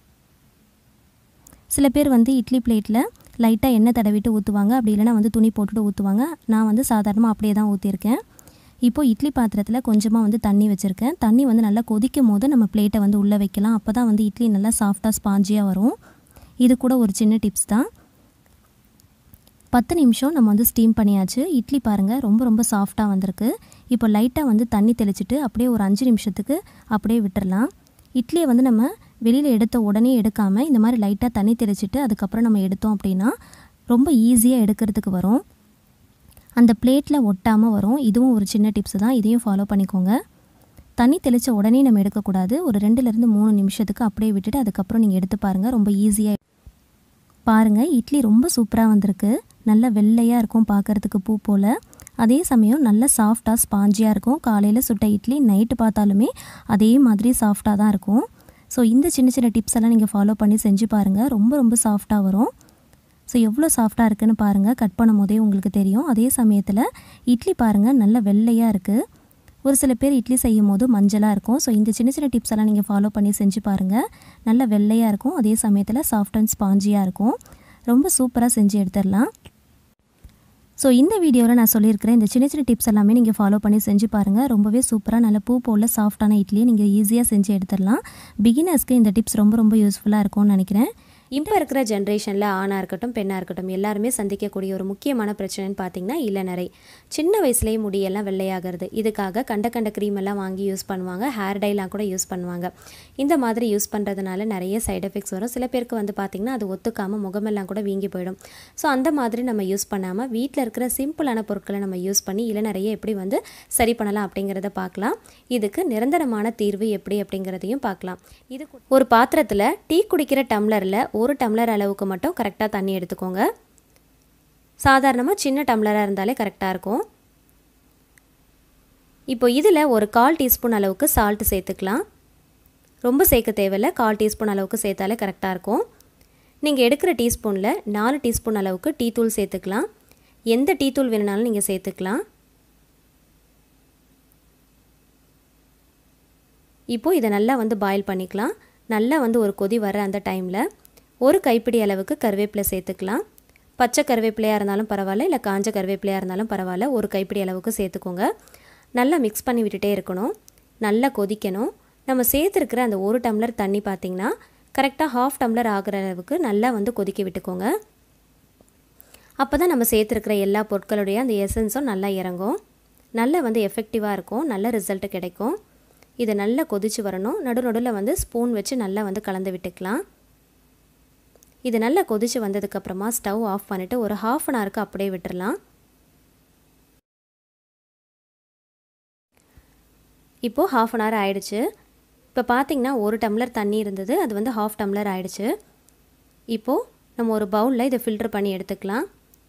சில பேர் வந்து இட்லி பிளேட்டில் லைட்டாக எண்ணெய் தடவிட்டு ஊற்றுவாங்க அப்படி இல்லைனா வந்து துணி போட்டுட்டு ஊற்றுவாங்க நான் வந்து சாதாரணமாக அப்படியே தான் ஊற்றிருக்கேன் இப்போது இட்லி பாத்திரத்தில் கொஞ்சமாக வந்து தண்ணி வச்சுருக்கேன் தண்ணி வந்து நல்லா கொதிக்கும் போது நம்ம பிளேட்டை வந்து உள்ளே வைக்கலாம் அப்போ தான் வந்து இட்லி நல்லா சாஃப்டாக ஸ்பாஞ்சியாக வரும் இது கூட ஒரு சின்ன டிப்ஸ் தான் பத்து நிமிஷம் நம்ம வந்து ஸ்டீம் பண்ணியாச்சு இட்லி பாருங்கள் ரொம்ப ரொம்ப சாஃப்டாக வந்திருக்கு இப்போ லைட்டாக வந்து தண்ணி தெளிச்சிட்டு அப்படியே ஒரு அஞ்சு நிமிஷத்துக்கு அப்படியே விட்டுறலாம் இட்லியை வந்து நம்ம வெளியில் எடுத்த உடனே எடுக்காமல் இந்த மாதிரி லைட்டாக தண்ணி தெளிச்சிட்டு அதுக்கப்புறம் நம்ம எடுத்தோம் அப்படின்னா ரொம்ப ஈஸியாக எடுக்கிறதுக்கு வரும் அந்த பிளேட்டில் ஒட்டாமல் வரும் இதுவும் ஒரு சின்ன டிப்ஸ் தான் இதையும் ஃபாலோ பண்ணிக்கோங்க தண்ணி தெளித்த உடனே நம்ம எடுக்கக்கூடாது ஒரு ரெண்டுலேருந்து மூணு நிமிஷத்துக்கு அப்படியே விட்டுட்டு அதுக்கப்புறம் நீங்கள் எடுத்து பாருங்கள் ரொம்ப ஈஸியாக பாருங்கள் இட்லி ரொம்ப சூப்பராக வந்திருக்கு நல்ல வெள்ளையாக இருக்கும் பார்க்குறதுக்கு பூ போல் அதே சமயம் நல்ல சாஃப்டாக ஸ்பாஞ்சியாக இருக்கும் காலையில் சுட்ட இட்லி நைட்டு பார்த்தாலுமே அதே மாதிரி சாஃப்டாக தான் இருக்கும் ஸோ இந்த சின்ன சின்ன டிப்ஸ் எல்லாம் நீங்கள் ஃபாலோ பண்ணி செஞ்சு பாருங்கள் ரொம்ப ரொம்ப சாஃப்டாக வரும் ஸோ எவ்வளோ சாஃப்டாக இருக்குன்னு பாருங்கள் கட் பண்ணும் போதே உங்களுக்கு தெரியும் அதே சமயத்தில் இட்லி பாருங்கள் நல்ல வெள்ளையாக இருக்குது ஒரு சில பேர் இட்லி செய்யும் போது மஞ்சளாக இருக்கும் ஸோ இந்த சின்ன சின்ன டிப்ஸ் எல்லாம் நீங்கள் ஃபாலோ பண்ணி செஞ்சு பாருங்கள் நல்ல வெள்ளையாக இருக்கும் அதே சமயத்தில் சாஃப்ட் அண்ட் ஸ்பாஞ்சியாக இருக்கும் ரொம்ப சூப்பராக செஞ்சு எடுத்துடலாம் ஸோ இந்த வீடியோவில் நான் சொல்லியிருக்கிறேன் இந்த சின்ன சின்ன டிப்ஸ் எல்லாமே நீங்கள் ஃபாலோ பண்ணி செஞ்சு பாருங்கள் ரொம்பவே சூப்பராக நல்ல பூ போல் சாஃப்டான இட்லியை நீங்கள் ஈஸியாக செஞ்சு எடுத்துடலாம் பிகினர்ஸ்க்கு இந்த டிப்ஸ் ரொம்ப ரொம்ப யூஸ்ஃபுல்லாக இருக்கும்னு நினைக்கிறேன் இப்போ இருக்கிற ஜென்ரேஷனில் ஆணாக இருக்கட்டும் பெண்ணாக இருக்கட்டும் எல்லாருமே சந்திக்கக்கூடிய ஒரு முக்கியமான பிரச்சனைன்னு பார்த்தீங்கன்னா இளநரை சின்ன வயசுலேயே முடியெல்லாம் வெள்ளையாகிறது இதுக்காக கண்ட கண்ட க்ரீம் எல்லாம் வாங்கி யூஸ் பண்ணுவாங்க ஹேர் டைலாம் கூட யூஸ் பண்ணுவாங்க இந்த மாதிரி யூஸ் பண்ணுறதுனால நிறைய சைடு எஃபெக்ட்ஸ் வரும் சில பேருக்கு வந்து பார்த்திங்கன்னா அது ஒத்துக்காமல் முகமெல்லாம் கூட வீங்கி போயிடும் ஸோ அந்த மாதிரி நம்ம யூஸ் பண்ணாமல் வீட்டில் இருக்கிற சிம்பிளான பொருட்களை நம்ம யூஸ் பண்ணி இளநரையை எப்படி வந்து சரி பண்ணலாம் அப்படிங்கிறத பார்க்கலாம் இதுக்கு நிரந்தரமான தீர்வு எப்படி அப்படிங்கிறதையும் பார்க்கலாம் இது ஒரு பாத்திரத்தில் டீ குடிக்கிற டம்ளரில் ஒரு டம்ளர் அளவுக்கு மட்டும் கரெக்டாக தண்ணி எடுத்துக்கோங்க சாதாரணமாக சின்ன டம்ளராக இருந்தாலே கரெக்டாக இருக்கும் இப்போ இதில் ஒரு கால் டீஸ்பூன் அளவுக்கு சால்ட்டு சேர்த்துக்கலாம் ரொம்ப சேர்க்க தேவையில்ல கால் டீஸ்பூன் அளவுக்கு சேர்த்தாலே கரெக்டாக இருக்கும் நீங்கள் எடுக்கிற டீஸ்பூனில் நாலு டீஸ்பூன் அளவுக்கு டீ தூள் சேர்த்துக்கலாம் எந்த டீ தூள் வேணுனாலும் நீங்கள் சேர்த்துக்கலாம் இப்போது இதை நல்லா வந்து பாயில் பண்ணிக்கலாம் நல்லா வந்து ஒரு கொதி வர அந்த டைமில் ஒரு கைப்பிடி அளவுக்கு கருவேப்பிலை சேர்த்துக்கலாம் பச்சை கருவேப்பிலையாக இருந்தாலும் பரவாயில்ல இல்லை காஞ்ச கருவேப்பிலையாக இருந்தாலும் பரவாயில்ல ஒரு கைப்பிடி அளவுக்கு சேர்த்துக்கோங்க நல்லா மிக்ஸ் பண்ணி விட்டுட்டே இருக்கணும் நல்லா கொதிக்கணும் நம்ம சேர்த்துருக்கிற அந்த ஒரு டம்ளர் தண்ணி பார்த்திங்கன்னா கரெக்டாக ஹாஃப் டம்ளர் ஆகிற அளவுக்கு நல்லா வந்து கொதிக்க விட்டுக்கோங்க அப்போ தான் நம்ம சேர்த்துருக்கிற எல்லா பொருட்களுடைய அந்த எசன்ஸும் நல்லா இறங்கும் நல்லா வந்து எஃபெக்டிவாக இருக்கும் நல்ல ரிசல்ட்டு கிடைக்கும் இதை நல்லா கொதிச்சு வரணும் நடு நடுவில் வந்து ஸ்பூன் வச்சு நல்லா வந்து கலந்து விட்டுக்கலாம் இது நல்லா கொதிச்சு வந்ததுக்கப்புறமா ஸ்டவ் ஆஃப் பண்ணிவிட்டு ஒரு ஹாஃப் அன் ஹவருக்கு அப்படியே விட்டுறலாம் இப்போது ஹாஃப் அன் ஹவர் ஆயிடுச்சு இப்போ பார்த்திங்கன்னா ஒரு டம்ளர் தண்ணி இருந்தது அது வந்து ஹாஃப் டம்ளர் ஆயிடுச்சு இப்போது நம்ம ஒரு பவுலில் இதை ஃபில்டர் பண்ணி எடுத்துக்கலாம்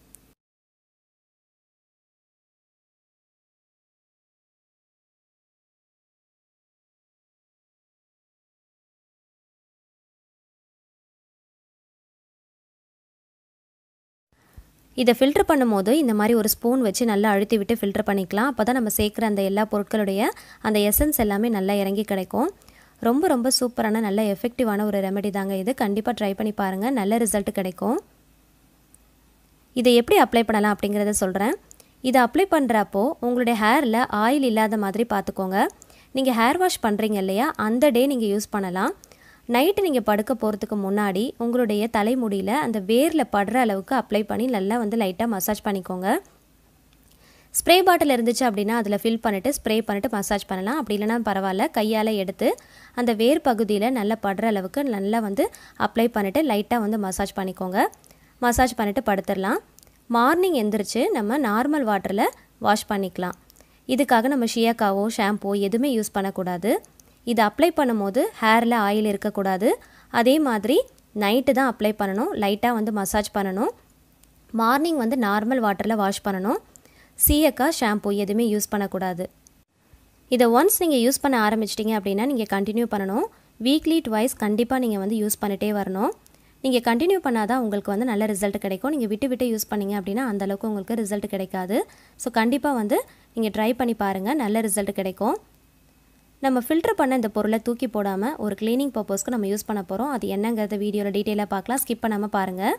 இதை ஃபில்டர் பண்ணும்போது இந்த மாதிரி ஒரு ஸ்பூன் வச்சு நல்லா அழுத்தி விட்டு ஃபில்டர் பண்ணிக்கலாம் அப்போ தான் நம்ம சேர்க்குற அந்த எல்லா பொருட்களுடைய அந்த எசன்ஸ் எல்லாமே நல்லா இறங்கி கிடைக்கும் ரொம்ப ரொம்ப சூப்பரான நல்ல எஃபெக்டிவான ஒரு ரெமெடி தாங்க இது கண்டிப்பாக ட்ரை பண்ணி பாருங்கள் நல்ல ரிசல்ட் கிடைக்கும் இதை எப்படி அப்ளை பண்ணலாம் அப்படிங்கிறத சொல்கிறேன் இதை அப்ளை பண்ணுறப்போ உங்களுடைய ஹேரில் ஆயில் இல்லாத மாதிரி பார்த்துக்கோங்க நீங்கள் ஹேர் வாஷ் பண்ணுறீங்க இல்லையா அந்த டே நீங்கள் யூஸ் பண்ணலாம் நைட்டு நீங்கள் படுக்க போகிறதுக்கு முன்னாடி உங்களுடைய தலைமுடியில் அந்த வேரில் படுற அளவுக்கு அப்ளை பண்ணி நல்லா வந்து லைட்டாக மசாஜ் பண்ணிக்கோங்க ஸ்ப்ரே பாட்டில் இருந்துச்சு அப்படின்னா அதில் ஃபில் பண்ணிவிட்டு ஸ்ப்ரே பண்ணிவிட்டு மசாஜ் பண்ணலாம் அப்படி இல்லைனா பரவாயில்ல கையால் எடுத்து அந்த வேர் பகுதியில் நல்லா படுற அளவுக்கு நல்லா வந்து அப்ளை பண்ணிவிட்டு லைட்டாக வந்து மசாஜ் பண்ணிக்கோங்க மசாஜ் பண்ணிவிட்டு படுத்துடலாம் மார்னிங் எந்திரிச்சு நம்ம நார்மல் வாட்டரில் வாஷ் பண்ணிக்கலாம் இதுக்காக நம்ம ஷியாக்காவோ ஷாம்போ எதுவுமே யூஸ் பண்ணக்கூடாது இது அப்ளை பண்ணும்போது ஹேரில் ஆயில் இருக்கக்கூடாது அதே மாதிரி நைட்டு தான் அப்ளை பண்ணணும் லைட்டாக வந்து மசாஜ் பண்ணணும் மார்னிங் வந்து நார்மல் வாட்டரில் வாஷ் பண்ணணும் சீயக்கா ஷாம்பு எதுவுமே யூஸ் பண்ணக்கூடாது இதை ஒன்ஸ் நீங்கள் யூஸ் பண்ண ஆரம்பிச்சிட்டிங்க அப்படின்னா நீங்கள் கண்டினியூ பண்ணணும் வீக்லி ட்வைஸ் கண்டிப்பாக நீங்கள் வந்து யூஸ் பண்ணிகிட்டே வரணும் நீங்கள் கண்டினியூ பண்ணால் தான் உங்களுக்கு வந்து நல்ல ரிசல்ட் கிடைக்கும் நீங்கள் விட்டு விட்டு யூஸ் பண்ணீங்க அப்படின்னா அந்தளவுக்கு உங்களுக்கு ரிசல்ட் கிடைக்காது ஸோ கண்டிப்பாக வந்து நீங்கள் ட்ரை பண்ணி பாருங்கள் நல்ல ரிசல்ட் கிடைக்கும் நம்ம ஃபில்டர் பண்ண இந்த பொருளை தூக்கி போடாமல் ஒரு க்ளீனிங் பர்பஸ்க்கு நம்ம யூஸ் பண்ண போகிறோம் அது என்னங்கிறத வீடியோவில் டீட்டெயிலாக பார்க்கலாம் ஸ்கிப் பண்ணாமல் பாருங்கள்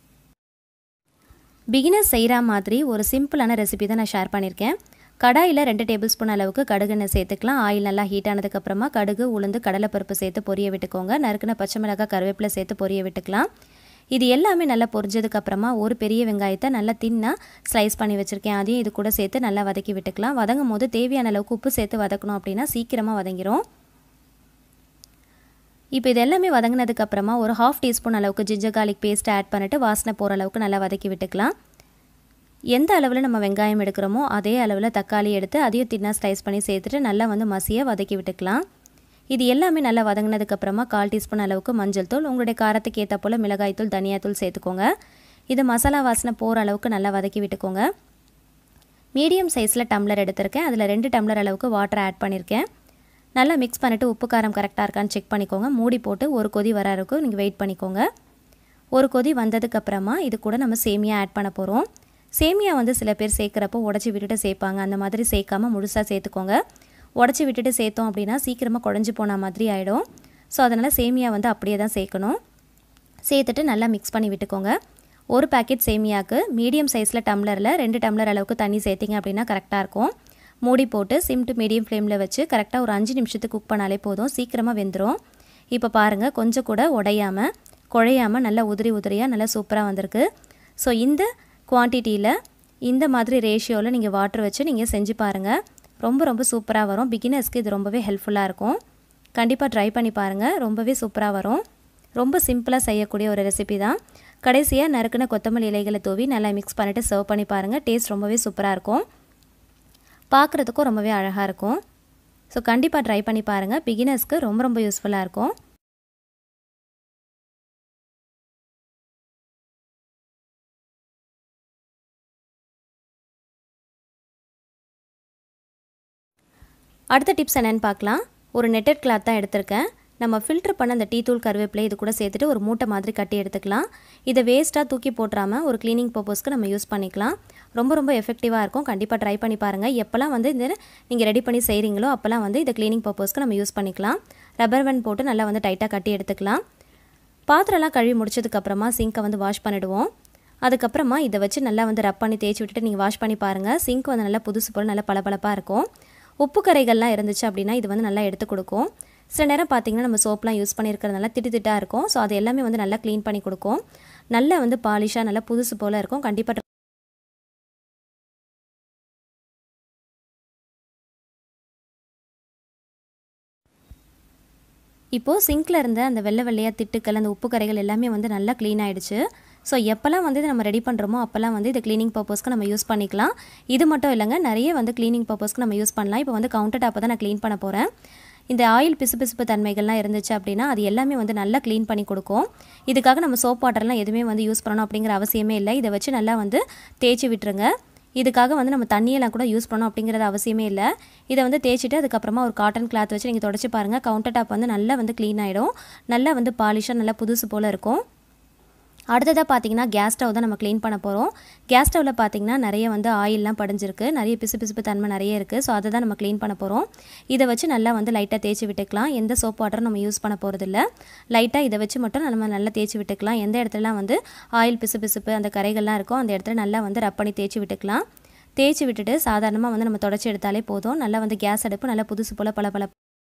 பிகினர்ஸ் செய்கிற மாதிரி ஒரு சிம்பிளான ரெசிபி தான் நான் ஷேர் பண்ணியிருக்கேன் கடாயில் ரெண்டு டேபிள் ஸ்பூன் அளவுக்கு கடுகெண்ணெய் சேர்த்துக்கலாம் ஆயில் நல்லா ஹீட் ஆனதுக்கப்புறமா கடுகு உளுந்து கடலைப்பருப்பு சேர்த்து பொரிய விட்டுக்கோங்க நறுக்குன பச்சை மிளகாய் கருவேப்பிலை சேர்த்து பொரிய விட்டுக்கலாம் இது எல்லாமே நல்லா பொரிஞ்சதுக்கப்புறமா ஒரு பெரிய வெங்காயத்தை நல்லா தின்னாக ஸ்லைஸ் பண்ணி வச்சுருக்கேன் அதையும் இது கூட சேர்த்து நல்லா வதக்கி விட்டுக்கலாம் வதங்கும் போது தேவையான அளவுக்கு உப்பு சேர்த்து வதக்கணும் அப்படின்னா சீக்கிரமாக வதங்கிரும் இப்போ இது எல்லாமே வதங்கினதுக்கப்புறமா ஒரு ஹாஃப் டீஸ்பூன் அளவுக்கு ஜிஞ்சர் கார்லிக் பேஸ்ட் ஆட் பண்ணிவிட்டு வாசனை போகிற அளவுக்கு நல்லா வதக்கி விட்டுக்கலாம் எந்த அளவில் நம்ம வெங்காயம் எடுக்கிறோமோ அதே அளவில் தக்காளி எடுத்து அதையும் தின்னா ஸ்லைஸ் பண்ணி சேர்த்துட்டு நல்லா வந்து மசியாக வதக்கி விட்டுக்கலாம் இது எல்லாமே நல்லா வதங்கினதுக்கப்புறமா கால் டீஸ்பூன் அளவுக்கு மஞ்சள் தூள் உங்களுடைய காரத்துக்கு ஏற்ற போல் மிளகாய்த்தூள் தனியாத்தூள் சேர்த்துக்கோங்க இது மசாலா வாசனை போகிற அளவுக்கு நல்லா வதக்கி விட்டுக்கோங்க மீடியம் சைஸில் டம்ளர் எடுத்திருக்கேன் அதில் ரெண்டு டம்ளர் அளவுக்கு வாட்டர் ஆட் பண்ணியிருக்கேன் நல்லா மிக்ஸ் பண்ணிவிட்டு உப்பு காரம் கரெக்டாக இருக்கான்னு செக் பண்ணிக்கோங்க மூடி போட்டு ஒரு கொதி வர இருக்கும் நீங்கள் வெயிட் பண்ணிக்கோங்க ஒரு கொதி வந்ததுக்கப்புறமா இது கூட நம்ம சேமியா ஆட் பண்ண போகிறோம் சேமியா வந்து சில பேர் சேர்க்குறப்போ உடச்சி விட்டுட்டு சேர்ப்பாங்க அந்த மாதிரி சேர்க்காம முழுசாக சேர்த்துக்கோங்க உடச்சி விட்டுட்டு சேர்த்தோம் அப்படின்னா சீக்கிரமாக குழஞ்சி போன மாதிரி ஆகிடும் ஸோ அதனால் சேமியா வந்து அப்படியே தான் சேர்க்கணும் சேர்த்துட்டு நல்லா மிக்ஸ் பண்ணி விட்டுக்கோங்க ஒரு பேக்கெட் சேமியாவுக்கு மீடியம் சைஸில் டம்ளரில் ரெண்டு டம்ளர் அளவுக்கு தண்ணி சேர்த்திங்க அப்படின்னா கரெக்டாக இருக்கும் மூடி போட்டு சிம் டு மீடியம் ஃப்ளேமில் வச்சு கரெக்டாக ஒரு அஞ்சு நிமிஷத்துக்கு குக் பண்ணாலே போதும் சீக்கிரமாக வெந்துடும் இப்போ பாருங்கள் கொஞ்சம் கூட உடையாமல் குழையாமல் நல்லா உதிரி உதிரியாக நல்லா சூப்பராக வந்திருக்கு ஸோ இந்த குவான்டிட்டியில் இந்த மாதிரி ரேஷியோவில் நீங்கள் வாட்டர் வச்சு நீங்கள் செஞ்சு பாருங்கள் ரொம்ப ரொம்ப சூப்பராக வரும் பிகினர்ஸ்க்கு இது ரொம்பவே ஹெல்ப்ஃபுல்லாக இருக்கும் கண்டிப்பாக ட்ரை பண்ணி பாருங்கள் ரொம்பவே சூப்பராக வரும் ரொம்ப சிம்பிளாக செய்யக்கூடிய ஒரு ரெசிபி தான் கடைசியாக நறுக்குன கொத்தமல்லி இலைகளை தூவி நல்லா மிக்ஸ் பண்ணிவிட்டு சர்வ் பண்ணி பாருங்கள் டேஸ்ட் ரொம்பவே சூப்பராக இருக்கும் பார்க்குறதுக்கும் ரொம்பவே அழகாக இருக்கும் ஸோ கண்டிப்பாக ட்ரை பண்ணி பாருங்கள் பிகினர்ஸ்க்கு ரொம்ப ரொம்ப யூஸ்ஃபுல்லாக இருக்கும் அடுத்த டிப்ஸ் என்னென்னு பார்க்கலாம் ஒரு நெட்டட் கிளாத் தான் எடுத்திருக்கேன் நம்ம ஃபில்டர் பண்ண அந்த டீ தூள் கருவேப்பிலை இது கூட சேர்த்துட்டு ஒரு மூட்டை மாதிரி கட்டி எடுத்துக்கலாம் இதை வேஸ்ட்டாக தூக்கி போட்டுறாமல் ஒரு க்ளீனிங் பர்பஸ்க்கு நம்ம யூஸ் பண்ணிக்கலாம் ரொம்ப ரொம்ப எஃபெக்டிவாக இருக்கும் கண்டிப்பாக ட்ரை பண்ணி பாருங்கள் எப்போல்லாம் வந்து இந்த நீங்கள் ரெடி பண்ணி செய்கிறீங்களோ அப்போல்லாம் வந்து இதை க்ளீனிங் பர்பஸ்க்கு நம்ம யூஸ் பண்ணிக்கலாம் ரப்பர் பேண்ட் போட்டு நல்லா வந்து டைட்டாக கட்டி எடுத்துக்கலாம் பாத்திரம்லாம் கழுவி முடிச்சதுக்கப்புறமா சிங்கை வந்து வாஷ் பண்ணிவிடுவோம் அதுக்கப்புறமா இதை வச்சு நல்லா வந்து ரப் பண்ணி தேய்ச்சி விட்டுட்டு நீங்கள் வாஷ் பண்ணி பாருங்கள் சிங்க் வந்து நல்லா புதுசு போல் நல்லா பளபளப்பாக இருக்கும் உப்பு கரைகள்லாம் இருந்துச்சு அப்படின்னா இது வந்து நல்லா எடுத்து கொடுக்கும் சில நேரம் பார்த்தீங்கன்னா நம்ம சோப்லாம் யூஸ் பண்ணியிருக்கிறதுனால திட்டு திட்டாக இருக்கும் ஸோ அது எல்லாமே வந்து நல்லா க்ளீன் பண்ணி கொடுக்கும் நல்லா வந்து பாலிஷாக நல்லா புதுசு போல் இருக்கும் கண்டிப்பாக இப்போது சிங்கில் இருந்த அந்த வெள்ளை வெள்ளையாக திட்டுக்கள் அந்த உப்பு கரைகள் எல்லாமே வந்து நல்லா க்ளீன் ஆகிடுச்சு ஸோ எப்போல்லாம் வந்து இதை நம்ம ரெடி பண்ணுறோமோ அப்போல்லாம் வந்து இது க்ளீனிங் பர்பஸ்க்கு நம்ம யூஸ் பண்ணிக்கலாம் இது மட்டும் இல்லைங்க நிறைய வந்து க்ளீனிங் பர்பஸ்க்கு நம்ம யூஸ் பண்ணலாம் இப்போ வந்து கவுண்டர் டாப்பை தான் நான் க்ளீன் பண்ண போகிறேன் இந்த ஆயில் பிசுபிசுப்பு தன்மைகள்லாம் இருந்துச்சு அப்படின்னா அது எல்லாமே வந்து நல்லா க்ளீன் பண்ணி கொடுக்கும் இதுக்காக நம்ம சோப் வாட்டர்லாம் எதுவுமே வந்து யூஸ் பண்ணணும் அப்படிங்கிற அவசியமே இல்லை இதை வச்சு நல்லா வந்து தேய்ச்சி விட்டுருங்க இதுக்காக வந்து நம்ம தண்ணியெல்லாம் கூட யூஸ் பண்ணணும் அப்படிங்கிறது அவசியமே இல்லை இதை வந்து தேய்ச்சிட்டு அதுக்கப்புறமா ஒரு காட்டன் கிளாத் வச்சு நீங்கள் தொடச்சி பாருங்கள் கவுண்டர் டாப் வந்து நல்லா வந்து க்ளீன் ஆகிடும் நல்லா வந்து பாலிஷாக நல்லா புதுசு போல் இருக்கும் அடுத்ததாக பார்த்தீங்கன்னா கேஸ் ஸ்டவ் தான் நம்ம க்ளீன் பண்ண போகிறோம் கேஸ் ஸ்டவ்வில் பார்த்தீங்கன்னா நிறைய வந்து ஆயிலெலாம் படிஞ்சிருக்கு நிறைய பிசு பிசுப்பு தன்மை நிறைய இருக்குது ஸோ அதை தான் நம்ம க்ளீன் பண்ண போகிறோம் இதை வச்சு நல்லா வந்து லைட்டாக தேய்ச்சி விட்டுக்கலாம் எந்த சோப் வாட்டரும் நம்ம யூஸ் பண்ண போகிறதில்ல லைட்டாக இதை வச்சு மட்டும் நம்ம நல்லா தேய்ச்சி விட்டுக்கலாம் எந்த இடத்துலலாம் வந்து ஆயில் பிசு பிசுப்பு அந்த கரைகள்லாம் இருக்கோ அந்த இடத்துல நல்லா வந்து ரப் பண்ணி தேய்ச்சி விட்டுக்கலாம் தேய்ச்சி விட்டுட்டு சாதாரணமாக வந்து நம்ம தொடச்சி எடுத்தாலே போதும் நல்லா வந்து கேஸ் அடுப்பு நல்லா புதுசு போல் பல பல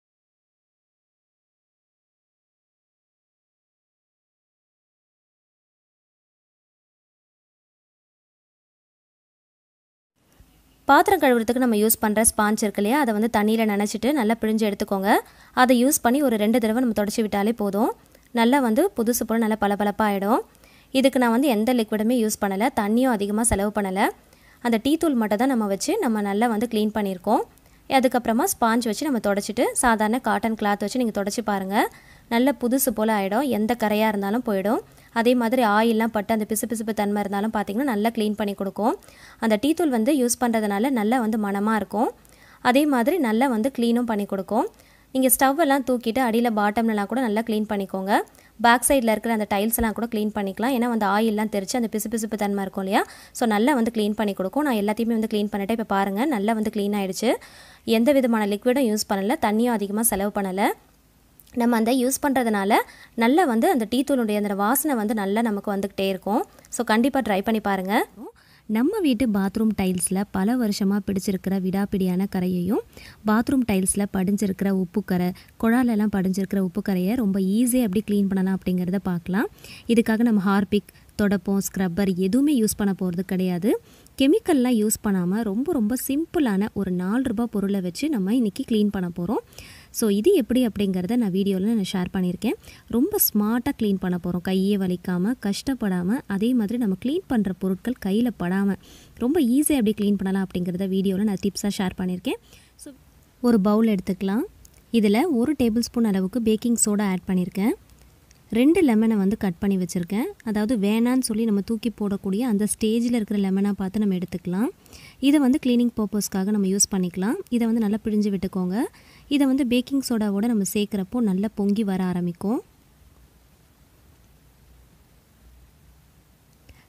பாத்திரம் கழுவுறதுக்கு நம்ம யூஸ் பண்ணுற ஸ்பாஞ்ச் இருக்கு இல்லையா அதை வந்து தண்ணியில் நினச்சிட்டு நல்லா பிழிஞ்சு எடுத்துக்கோங்க அதை யூஸ் பண்ணி ஒரு ரெண்டு தடவை நம்ம தொடச்சி விட்டாலே போதும் நல்லா வந்து புதுசு போல் நல்லா பளபளப்பாகிடும் இதுக்கு நான் வந்து எந்த லிக்விடுமே யூஸ் பண்ணலை தண்ணியும் அதிகமாக செலவு பண்ணலை அந்த டீ தூள் மட்டும் தான் நம்ம வச்சு நம்ம நல்லா வந்து க்ளீன் பண்ணியிருக்கோம் அதுக்கப்புறமா ஸ்பாஞ்ச் வச்சு நம்ம தொடச்சிட்டு சாதாரண காட்டன் கிளாத் வச்சு நீங்கள் தொடச்சி பாருங்கள் நல்ல புதுசு போல் ஆகிடும் எந்த கரையாக இருந்தாலும் போயிடும் அதே மாதிரி ஆயிலெலாம் பட்டு அந்த பிசு பிசுப்பு தன்மை இருந்தாலும் பார்த்திங்கன்னா நல்லா க்ளீன் பண்ணி கொடுக்கும் அந்த டீ தூள் வந்து யூஸ் பண்ணுறதுனால நல்லா வந்து மனமாக இருக்கும் அதே மாதிரி நல்லா வந்து க்ளீனும் பண்ணி கொடுக்கும் நீங்கள் ஸ்டவ் எல்லாம் தூக்கிட்டு அடியில் பாட்டம்லலாம் கூட நல்லா க்ளீன் பண்ணிக்கோங்க பேக் சைடில் இருக்கிற அந்த டைல்ஸ் எல்லாம் கூட க்ளீன் பண்ணிக்கலாம் ஏன்னா வந்து ஆயிலெலாம் தெரிச்சு அந்த பிசு பிசுப்பு தன்மை இருக்கும் இல்லையா ஸோ நல்லா வந்து க்ளீன் பண்ணி கொடுக்கும் நான் எல்லாத்தையுமே வந்து க்ளீன் பண்ணிட்டேன் இப்போ பாருங்கள் நல்லா வந்து க்ளீன் ஆகிடுச்சு எந்த விதமான லிக்விடும் யூஸ் பண்ணலை தண்ணியும் அதிகமாக செலவு பண்ணலை நம்ம அந்த யூஸ் பண்ணுறதுனால நல்லா வந்து அந்த டீ தூளுடைய அந்த வாசனை வந்து நல்லா நமக்கு வந்துக்கிட்டே இருக்கும் ஸோ கண்டிப்பாக ட்ரை பண்ணி பாருங்கள் நம்ம வீட்டு பாத்ரூம் டைல்ஸில் பல வருஷமாக பிடிச்சிருக்கிற விடாப்பிடியான கரையையும் பாத்ரூம் டைல்ஸில் படிஞ்சிருக்கிற உப்புக்கரை குழாலெல்லாம் படிஞ்சிருக்கிற உப்புக்கரையை ரொம்ப ஈஸியாக எப்படி க்ளீன் பண்ணலாம் அப்படிங்கிறத பார்க்கலாம் இதுக்காக நம்ம ஹார்பிக் தொடப்பம் ஸ்க்ரப்பர் எதுவுமே யூஸ் பண்ண போகிறது கிடையாது கெமிக்கல்லாம் யூஸ் பண்ணாமல் ரொம்ப ரொம்ப சிம்பிளான ஒரு நாலு ரூபாய் பொருளை வச்சு நம்ம இன்றைக்கி க்ளீன் பண்ண போகிறோம் ஸோ இது எப்படி அப்படிங்கிறத நான் வீடியோவில் நான் ஷேர் பண்ணியிருக்கேன் ரொம்ப ஸ்மார்ட்டாக க்ளீன் பண்ண போகிறோம் கையே வலிக்காமல் கஷ்டப்படாமல் அதே மாதிரி நம்ம க்ளீன் பண்ணுற பொருட்கள் கையில் படாமல் ரொம்ப ஈஸியாக எப்படி க்ளீன் பண்ணலாம் அப்படிங்கிறத வீடியோவில் நான் டிப்ஸாக ஷேர் பண்ணியிருக்கேன் ஸோ ஒரு பவுல் எடுத்துக்கலாம் இதில் ஒரு டேபிள் ஸ்பூன் அளவுக்கு பேக்கிங் சோடா ஆட் பண்ணியிருக்கேன் ரெண்டு லெமனை வந்து கட் பண்ணி வச்சுருக்கேன் அதாவது வேணான்னு சொல்லி நம்ம தூக்கி போடக்கூடிய அந்த ஸ்டேஜில் இருக்கிற லெமனாக பார்த்து நம்ம எடுத்துக்கலாம் இதை வந்து க்ளீனிங் பர்பஸ்க்காக நம்ம யூஸ் பண்ணிக்கலாம் இதை வந்து நல்லா பிழிஞ்சு விட்டுக்கோங்க இதை வந்து பேக்கிங் சோடாவோட நம்ம சேர்க்குறப்போ நல்லா பொங்கி வர ஆரம்பிக்கும்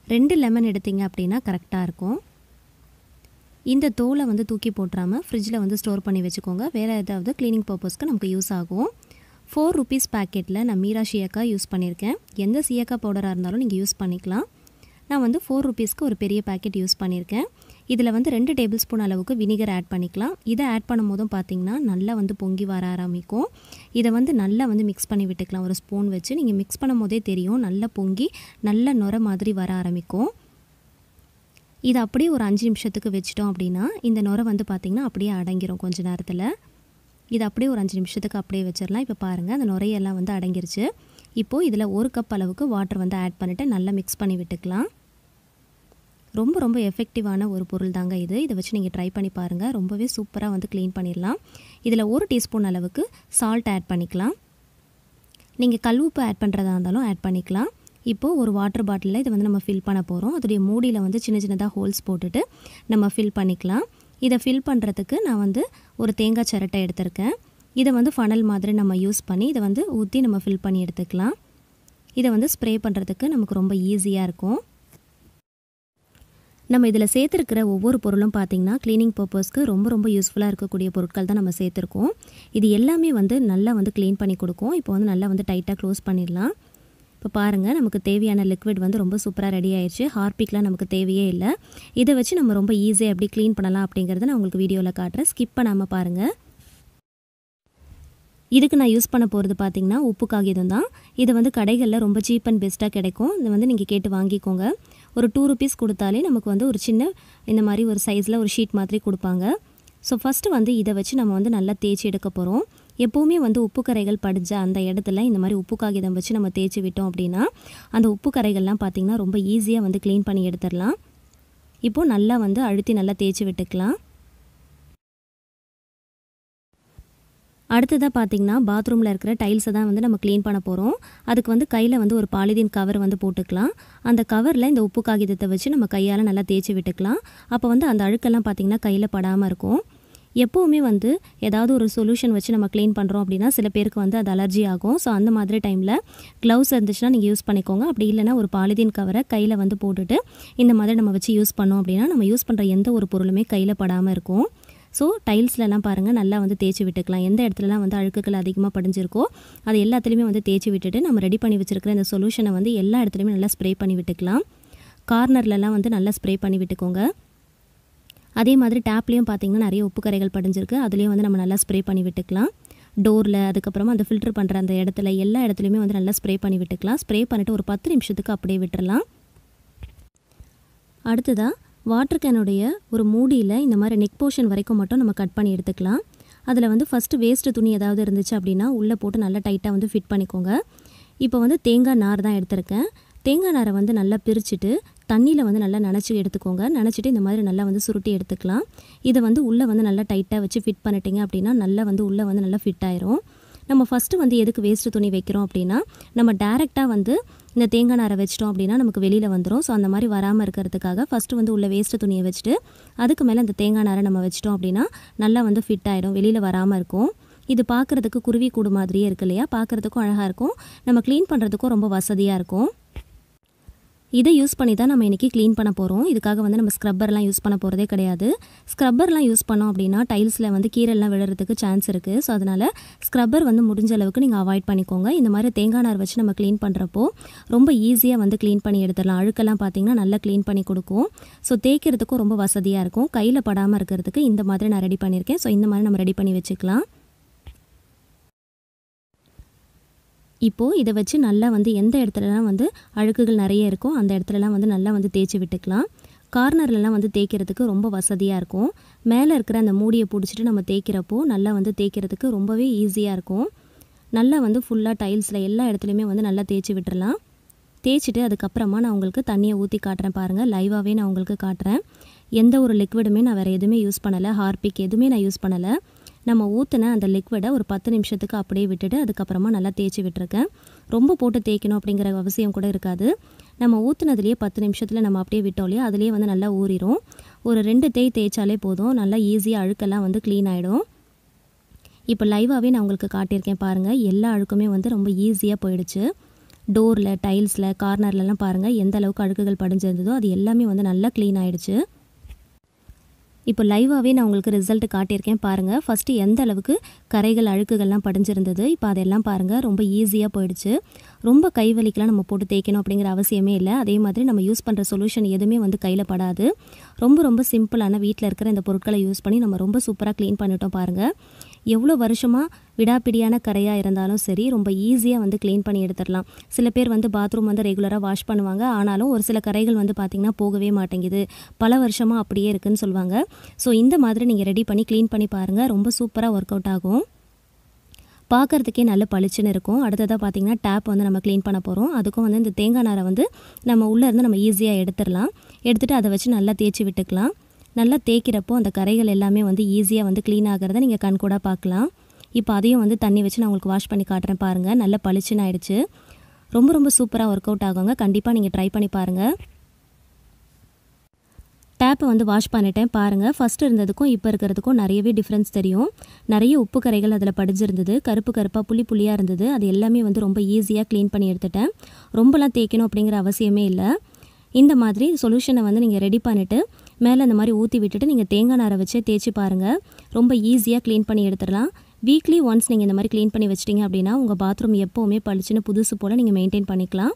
ரெண்டு லெமன் எடுத்தீங்க அப்படின்னா கரெக்டாக இருக்கும் இந்த தோலை வந்து தூக்கி போட்டுறாமல் ஃப்ரிட்ஜில் வந்து ஸ்டோர் பண்ணி வச்சுக்கோங்க வேறு ஏதாவது க்ளீனிங் பர்பஸ்க்கு நமக்கு யூஸ் ஆகும் ஃபோர் ருபீஸ் பேக்கெட்டில் நான் மீரா சீயக்காய் யூஸ் பண்ணியிருக்கேன் எந்த சீயக்காய் பவுடராக இருந்தாலும் நீங்கள் யூஸ் பண்ணிக்கலாம் நான் வந்து ஃபோர் ருபீஸ்க்கு ஒரு பெரிய பேக்கெட் யூஸ் பண்ணியிருக்கேன் இதில் வந்து ரெண்டு டேபிள் ஸ்பூன் அளவுக்கு வினிகர் ஆட் பண்ணிக்கலாம் இதை ஆட் பண்ணும் போதும் பார்த்திங்கன்னா நல்லா வந்து பொங்கி வர ஆரம்பிக்கும் இதை வந்து நல்லா வந்து மிக்ஸ் பண்ணி விட்டுக்கலாம் ஒரு ஸ்பூன் வச்சு நீங்கள் மிக்ஸ் பண்ணும் போதே தெரியும் நல்லா பொங்கி நல்ல நுர மாதிரி வர ஆரம்பிக்கும் இது அப்படியே ஒரு அஞ்சு நிமிஷத்துக்கு வச்சிட்டோம் அப்படின்னா இந்த நுரை வந்து பார்த்திங்கன்னா அப்படியே அடங்கிரும் கொஞ்ச நேரத்தில் இது அப்படியே ஒரு அஞ்சு நிமிஷத்துக்கு அப்படியே வச்சிடலாம் இப்போ பாருங்கள் அந்த நுரையெல்லாம் வந்து அடங்கிருச்சு இப்போது இதில் ஒரு கப் அளவுக்கு வாட்டர் வந்து ஆட் பண்ணிவிட்டு நல்லா மிக்ஸ் பண்ணி விட்டுக்கலாம் ரொம்ப ரொம்ப எஃபெக்டிவான ஒரு பொருள் தாங்க இது இதை வச்சு நீங்கள் ட்ரை பண்ணி பாருங்கள் ரொம்பவே சூப்பராக வந்து க்ளீன் பண்ணிடலாம் இதில் ஒரு டீஸ்பூன் அளவுக்கு சால்ட் ஆட் பண்ணிக்கலாம் நீங்கள் கல்வுப்பு ஆட் பண்ணுறதா இருந்தாலும் ஆட் பண்ணிக்கலாம் இப்போது ஒரு வாட்டர் பாட்டிலில் இதை வந்து நம்ம ஃபில் பண்ண போகிறோம் அதோடைய மூடியில் வந்து சின்ன சின்னதாக ஹோல்ஸ் போட்டுட்டு நம்ம ஃபில் பண்ணிக்கலாம் இதை ஃபில் பண்ணுறதுக்கு நான் வந்து ஒரு தேங்காய் சிரட்டை எடுத்திருக்கேன் இதை வந்து ஃபனல் மாதிரி நம்ம யூஸ் பண்ணி இதை வந்து ஊற்றி நம்ம ஃபில் பண்ணி எடுத்துக்கலாம் இதை வந்து ஸ்ப்ரே பண்ணுறதுக்கு நமக்கு ரொம்ப ஈஸியாக இருக்கும் நம்ம இதில் சேர்த்துருக்கிற ஒவ்வொரு பொருளும் பார்த்திங்கன்னா க்ளீனிங் பர்பஸ்க்கு ரொம்ப ரொம்ப யூஸ்ஃபுல்லாக இருக்கக்கூடிய பொருட்கள் தான் நம்ம சேர்த்துருக்கோம் இது எல்லாமே வந்து நல்லா வந்து க்ளீன் பண்ணி கொடுக்கும் இப்போ வந்து நல்லா வந்து டைட்டாக க்ளோஸ் பண்ணிடலாம் இப்போ பாருங்கள் நமக்கு தேவையான லிக்விட் வந்து ரொம்ப சூப்பராக ரெடி ஆயிடுச்சு ஹார்பிக்லாம் நமக்கு தேவையே இல்லை இதை வச்சு நம்ம ரொம்ப ஈஸியாக எப்படி க்ளீன் பண்ணலாம் அப்படிங்கிறத நான் உங்களுக்கு வீடியோவில் காட்டுறேன் ஸ்கிப் பண்ணாமல் பாருங்கள் இதுக்கு நான் யூஸ் பண்ண போகிறது பார்த்தீங்கன்னா உப்பு காகிதம் தான் இது வந்து கடைகளில் ரொம்ப சீப் அண்ட் பெஸ்ட்டாக கிடைக்கும் இதை வந்து நீங்கள் கேட்டு வாங்கிக்கோங்க ஒரு டூ ருபீஸ் கொடுத்தாலே நமக்கு வந்து ஒரு சின்ன இந்த மாதிரி ஒரு சைஸில் ஒரு ஷீட் மாதிரி கொடுப்பாங்க ஸோ ஃபஸ்ட்டு வந்து இதை வச்சு நம்ம வந்து நல்லா தேய்ச்சி எடுக்க போகிறோம் எப்போவுமே வந்து உப்பு கரைகள் படிஞ்ச அந்த இடத்துல இந்த மாதிரி உப்பு காகிதம் வச்சு நம்ம தேய்ச்சி விட்டோம் அப்படின்னா அந்த உப்பு கரைகள்லாம் பார்த்திங்கன்னா ரொம்ப ஈஸியாக வந்து க்ளீன் பண்ணி எடுத்துடலாம் இப்போது நல்லா வந்து அழுத்தி நல்லா தேய்ச்சி விட்டுக்கலாம் அடுத்ததாக பார்த்தீங்கன்னா பாத்ரூமில் இருக்கிற டைல்ஸை தான் வந்து நம்ம க்ளீன் பண்ண போகிறோம் அதுக்கு வந்து கையில் வந்து ஒரு பாலிதீன் கவர் வந்து போட்டுக்கலாம் அந்த கவரில் இந்த உப்பு காகிதத்தை வச்சு நம்ம கையால் நல்லா தேய்ச்சி விட்டுக்கலாம் அப்போ வந்து அந்த அழுக்கெல்லாம் பார்த்திங்கன்னா கையில் படாமல் இருக்கும் எப்போவுமே வந்து ஏதாவது ஒரு சொல்யூஷன் வச்சு நம்ம க்ளீன் பண்ணுறோம் அப்படின்னா சில பேருக்கு வந்து அது அலர்ஜி ஆகும் ஸோ அந்த மாதிரி டைமில் க்ளவுஸ் இருந்துச்சுன்னா நீங்கள் யூஸ் பண்ணிக்கோங்க அப்படி இல்லைனா ஒரு பாலிதீன் கவரை கையில் வந்து போட்டுட்டு இந்த மாதிரி நம்ம வச்சு யூஸ் பண்ணோம் அப்படின்னா நம்ம யூஸ் பண்ணுற எந்த ஒரு பொருளுமே கையில் படாமல் இருக்கும் ஸோ டைல்ஸ்லலாம் பாருங்கள் நல்லா வந்து தேய்ச்சி விட்டுக்கலாம் எந்த இடத்துலலாம் வந்து அழுக்குகள் அதிகமாக படிஞ்சிருக்கோ அது எல்லாத்துலேயுமே வந்து தேய்ச்சி விட்டுட்டு நம்ம ரெடி பண்ணி வச்சுருக்கிற இந்த சொல்யூஷனை வந்து எல்லா இடத்துலையுமே நல்லா ஸ்ப்ரே பண்ணி விட்டுக்கலாம் கார்னர்லலாம் வந்து நல்லா ஸ்ப்ரே பண்ணி விட்டுக்கோங்க அதே மாதிரி டேப்லேயும் பார்த்தீங்கன்னா நிறைய உப்பு கரைகள் படிஞ்சிருக்கு அதுலேயும் வந்து நம்ம நல்லா ஸ்ப்ரே பண்ணி விட்டுக்கலாம் டோரில் அதுக்கப்புறமா அந்த ஃபில்டர் பண்ணுற அந்த இடத்துல எல்லா இடத்துலையுமே வந்து நல்லா ஸ்ப்ரே பண்ணி விட்டுக்கலாம் ஸ்ப்ரே பண்ணிவிட்டு ஒரு பத்து நிமிஷத்துக்கு அப்படியே விட்டுறலாம் அடுத்ததாக வாட்டர் கேனுடைய ஒரு மூடியில் இந்த மாதிரி நெக் போர்ஷன் வரைக்கும் மட்டும் நம்ம கட் பண்ணி எடுத்துக்கலாம் அதில் வந்து ஃபஸ்ட்டு வேஸ்ட்டு துணி ஏதாவது இருந்துச்சு அப்படின்னா உள்ளே போட்டு நல்லா டைட்டாக வந்து ஃபிட் பண்ணிக்கோங்க இப்போ வந்து தேங்காய் நார் தான் எடுத்திருக்கேன் தேங்காய் நாரை வந்து நல்லா பிரிச்சுட்டு தண்ணியில் வந்து நல்லா நனைச்சி எடுத்துக்கோங்க நனைச்சிட்டு இந்த மாதிரி நல்லா வந்து சுருட்டி எடுத்துக்கலாம் இதை வந்து உள்ளே வந்து நல்லா டைட்டாக வச்சு ஃபிட் பண்ணிட்டீங்க அப்படின்னா நல்லா வந்து உள்ளே வந்து நல்லா ஃபிட் ஆயிரும் நம்ம ஃபஸ்ட்டு வந்து எதுக்கு வேஸ்ட்டு துணி வைக்கிறோம் அப்படின்னா நம்ம டேரெக்டாக வந்து இந்த தேங்காய் நாரை வச்சிட்டோம் அப்படின்னா நமக்கு வெளியில் வந்துடும் ஸோ அந்த மாதிரி வராமல் இருக்கிறதுக்காக ஃபஸ்ட்டு வந்து உள்ள வேஸ்ட்டு துணியை வச்சுட்டு அதுக்கு மேலே இந்த தேங்காய் நாரை நம்ம வச்சிட்டோம் அப்படின்னா நல்லா வந்து ஃபிட் ஆகிடும் வெளியில் வராமல் இருக்கும் இது பார்க்குறதுக்கு குருவி கூடு மாதிரியே இருக்கு இல்லையா பார்க்குறதுக்கும் அழகாக இருக்கும் நம்ம க்ளீன் பண்ணுறதுக்கும் ரொம்ப வசதியாக இருக்கும் இதை யூஸ் பண்ணி தான் நம்ம இன்றைக்கி க்ளீன் பண்ண போகிறோம் இதுக்காக வந்து நம்ம ஸ்க்ரப்பர்லாம் யூஸ் பண்ண போகிறதே கிடையாது ஸ்க்ரப்பர்லாம் யூஸ் பண்ணோம் அப்படின்னா டைல்ஸில் வந்து கீரெல்லாம் விழுறதுக்கு சான்ஸ் இருக்குது ஸோ அதனால் ஸ்க்ரப்பர் வந்து முடிஞ்ச அளவுக்கு நீங்கள் அவாய்ட் பண்ணிக்கோங்க இந்த மாதிரி தேங்காய் நார் வச்சு நம்ம க்ளீன் பண்ணுறப்போ ரொம்ப ஈஸியாக வந்து க்ளீன் பண்ணி எடுத்துடலாம் அழுக்கெல்லாம் பார்த்திங்கன்னா நல்லா க்ளீன் பண்ணி கொடுக்கும் ஸோ தேய்க்கிறதுக்கும் ரொம்ப வசதியாக இருக்கும் கையில் படாமல் இருக்கிறதுக்கு இந்த மாதிரி நான் ரெடி பண்ணியிருக்கேன் ஸோ இந்த மாதிரி நம்ம ரெடி பண்ணி வச்சுக்கலாம் இப்போது இதை வச்சு நல்லா வந்து எந்த இடத்துலலாம் வந்து அழுக்குகள் நிறைய இருக்கோ அந்த இடத்துலலாம் வந்து நல்லா வந்து தேய்ச்சி விட்டுக்கலாம் கார்னர்லலாம் வந்து தேய்க்கிறதுக்கு ரொம்ப வசதியாக இருக்கும் மேலே இருக்கிற அந்த மூடியை பிடிச்சிட்டு நம்ம தேய்க்கிறப்போ நல்லா வந்து தேய்க்கிறதுக்கு ரொம்பவே ஈஸியாக இருக்கும் நல்லா வந்து ஃபுல்லாக டைல்ஸில் எல்லா இடத்துலையுமே வந்து நல்லா தேய்ச்சி விட்டுறலாம் தேய்ச்சிட்டு அதுக்கப்புறமா நான் உங்களுக்கு தண்ணியை ஊற்றி காட்டுறேன் பாருங்கள் லைவாகவே நான் உங்களுக்கு காட்டுறேன் எந்த ஒரு லிக்விடுமே நான் வேறு எதுவுமே யூஸ் பண்ணலை ஹார்பிக் எதுவுமே நான் யூஸ் பண்ணலை நம்ம ஊற்றின அந்த லிக்விடை ஒரு பத்து நிமிஷத்துக்கு அப்படியே விட்டுட்டு அதுக்கப்புறமா நல்லா தேய்ச்சி விட்டுருக்கேன் ரொம்ப போட்டு தேய்க்கணும் அப்படிங்கிற அவசியம் கூட இருக்காது நம்ம ஊற்றுனதுலேயே பத்து நிமிஷத்தில் நம்ம அப்படியே விட்டோம் இல்லையா அதுலேயே வந்து நல்லா ஊறிடும் ஒரு ரெண்டு தேய் தேய்ச்சாலே போதும் நல்லா ஈஸியாக அழுக்கெல்லாம் வந்து க்ளீன் ஆகிடும் இப்போ லைவாகவே நான் உங்களுக்கு காட்டியிருக்கேன் பாருங்கள் எல்லா அழுக்குமே வந்து ரொம்ப ஈஸியாக போயிடுச்சு டோரில் டைல்ஸில் கார்னர்லலாம் பாருங்கள் எந்த அளவுக்கு அழுக்குகள் படிஞ்சிருந்ததோ அது எல்லாமே வந்து நல்லா க்ளீன் ஆயிடுச்சு இப்போ லைவாகவே நான் உங்களுக்கு ரிசல்ட் காட்டியிருக்கேன் பாருங்கள் ஃபஸ்ட்டு எந்த அளவுக்கு கரைகள் அழுக்குகள்லாம் படிஞ்சிருந்தது இப்போ அதெல்லாம் பாருங்கள் ரொம்ப ஈஸியாக போயிடுச்சு ரொம்ப கை வலிக்கெலாம் நம்ம போட்டு தேய்க்கணும் அப்படிங்கிற அவசியமே இல்லை அதே மாதிரி நம்ம யூஸ் பண்ணுற சொல்யூஷன் எதுவுமே வந்து கையில் படாது ரொம்ப ரொம்ப சிம்பிளான வீட்டில் இருக்கிற இந்த பொருட்களை யூஸ் பண்ணி நம்ம ரொம்ப சூப்பராக க்ளீன் பண்ணிட்டோம் பாருங்கள் எவ்வளோ வருஷமாக விடாப்பிடியான கரையாக இருந்தாலும் சரி ரொம்ப ஈஸியாக வந்து க்ளீன் பண்ணி எடுத்துடலாம் சில பேர் வந்து பாத்ரூம் வந்து ரெகுலராக வாஷ் பண்ணுவாங்க ஆனாலும் ஒரு சில கரைகள் வந்து பார்த்திங்கன்னா போகவே மாட்டேங்குது பல வருஷமாக அப்படியே இருக்குன்னு சொல்லுவாங்க ஸோ இந்த மாதிரி நீங்கள் ரெடி பண்ணி க்ளீன் பண்ணி பாருங்கள் ரொம்ப சூப்பராக ஒர்க் அவுட் ஆகும் பார்க்குறதுக்கே நல்ல பளிச்சுன்னு இருக்கும் அடுத்ததாக பார்த்தீங்கன்னா டேப் வந்து நம்ம க்ளீன் பண்ண போகிறோம் அதுக்கும் வந்து இந்த தேங்காய் நாரை வந்து நம்ம உள்ளே இருந்து நம்ம ஈஸியாக எடுத்துடலாம் எடுத்துகிட்டு அதை வச்சு நல்லா தேய்ச்சி விட்டுக்கலாம் நல்லா தேய்க்கிறப்போ அந்த கரைகள் எல்லாமே வந்து ஈஸியாக வந்து க்ளீன் ஆகிறத நீங்கள் கண் கூட பார்க்கலாம் இப்போ அதையும் வந்து தண்ணி வச்சு நான் உங்களுக்கு வாஷ் பண்ணி காட்டுறேன் பாருங்கள் நல்ல பளிச்சுன்னு ஆயிடுச்சு ரொம்ப ரொம்ப சூப்பராக ஒர்க் அவுட் ஆகுங்க கண்டிப்பாக நீங்கள் ட்ரை பண்ணி பாருங்கள் டேப்பை வந்து வாஷ் பண்ணிட்டேன் பாருங்கள் ஃபஸ்ட்டு இருந்ததுக்கும் இப்போ இருக்கிறதுக்கும் நிறையவே டிஃப்ரென்ஸ் தெரியும் நிறைய உப்பு கரைகள் அதில் படிஞ்சிருந்தது கருப்பு கருப்பாக புள்ளி புள்ளியாக இருந்தது அது எல்லாமே வந்து ரொம்ப ஈஸியாக க்ளீன் பண்ணி எடுத்துட்டேன் ரொம்பலாம் தேய்க்கணும் அப்படிங்கிற அவசியமே இல்லை இந்த மாதிரி சொல்யூஷனை வந்து நீங்கள் ரெடி பண்ணிவிட்டு மேலே இந்த மாதிரி ஊற்றி விட்டுட்டு நீங்கள் தேங்காய் நாரை வச்சே தேய்ச்சி பாருங்கள் ரொம்ப ஈஸியாக க்ளீன் பண்ணி எடுத்துடலாம் வீக்லி ஒன்ஸ் நீங்கள் இந்த மாதிரி க்ளீன் பண்ணி வச்சிட்டிங்க அப்படின்னா உங்கள் பாத்ரூம் எப்போவுமே பளிச்சுன்னு புதுசு போல் நீங்கள் மெயின்டைன் பண்ணிக்கலாம்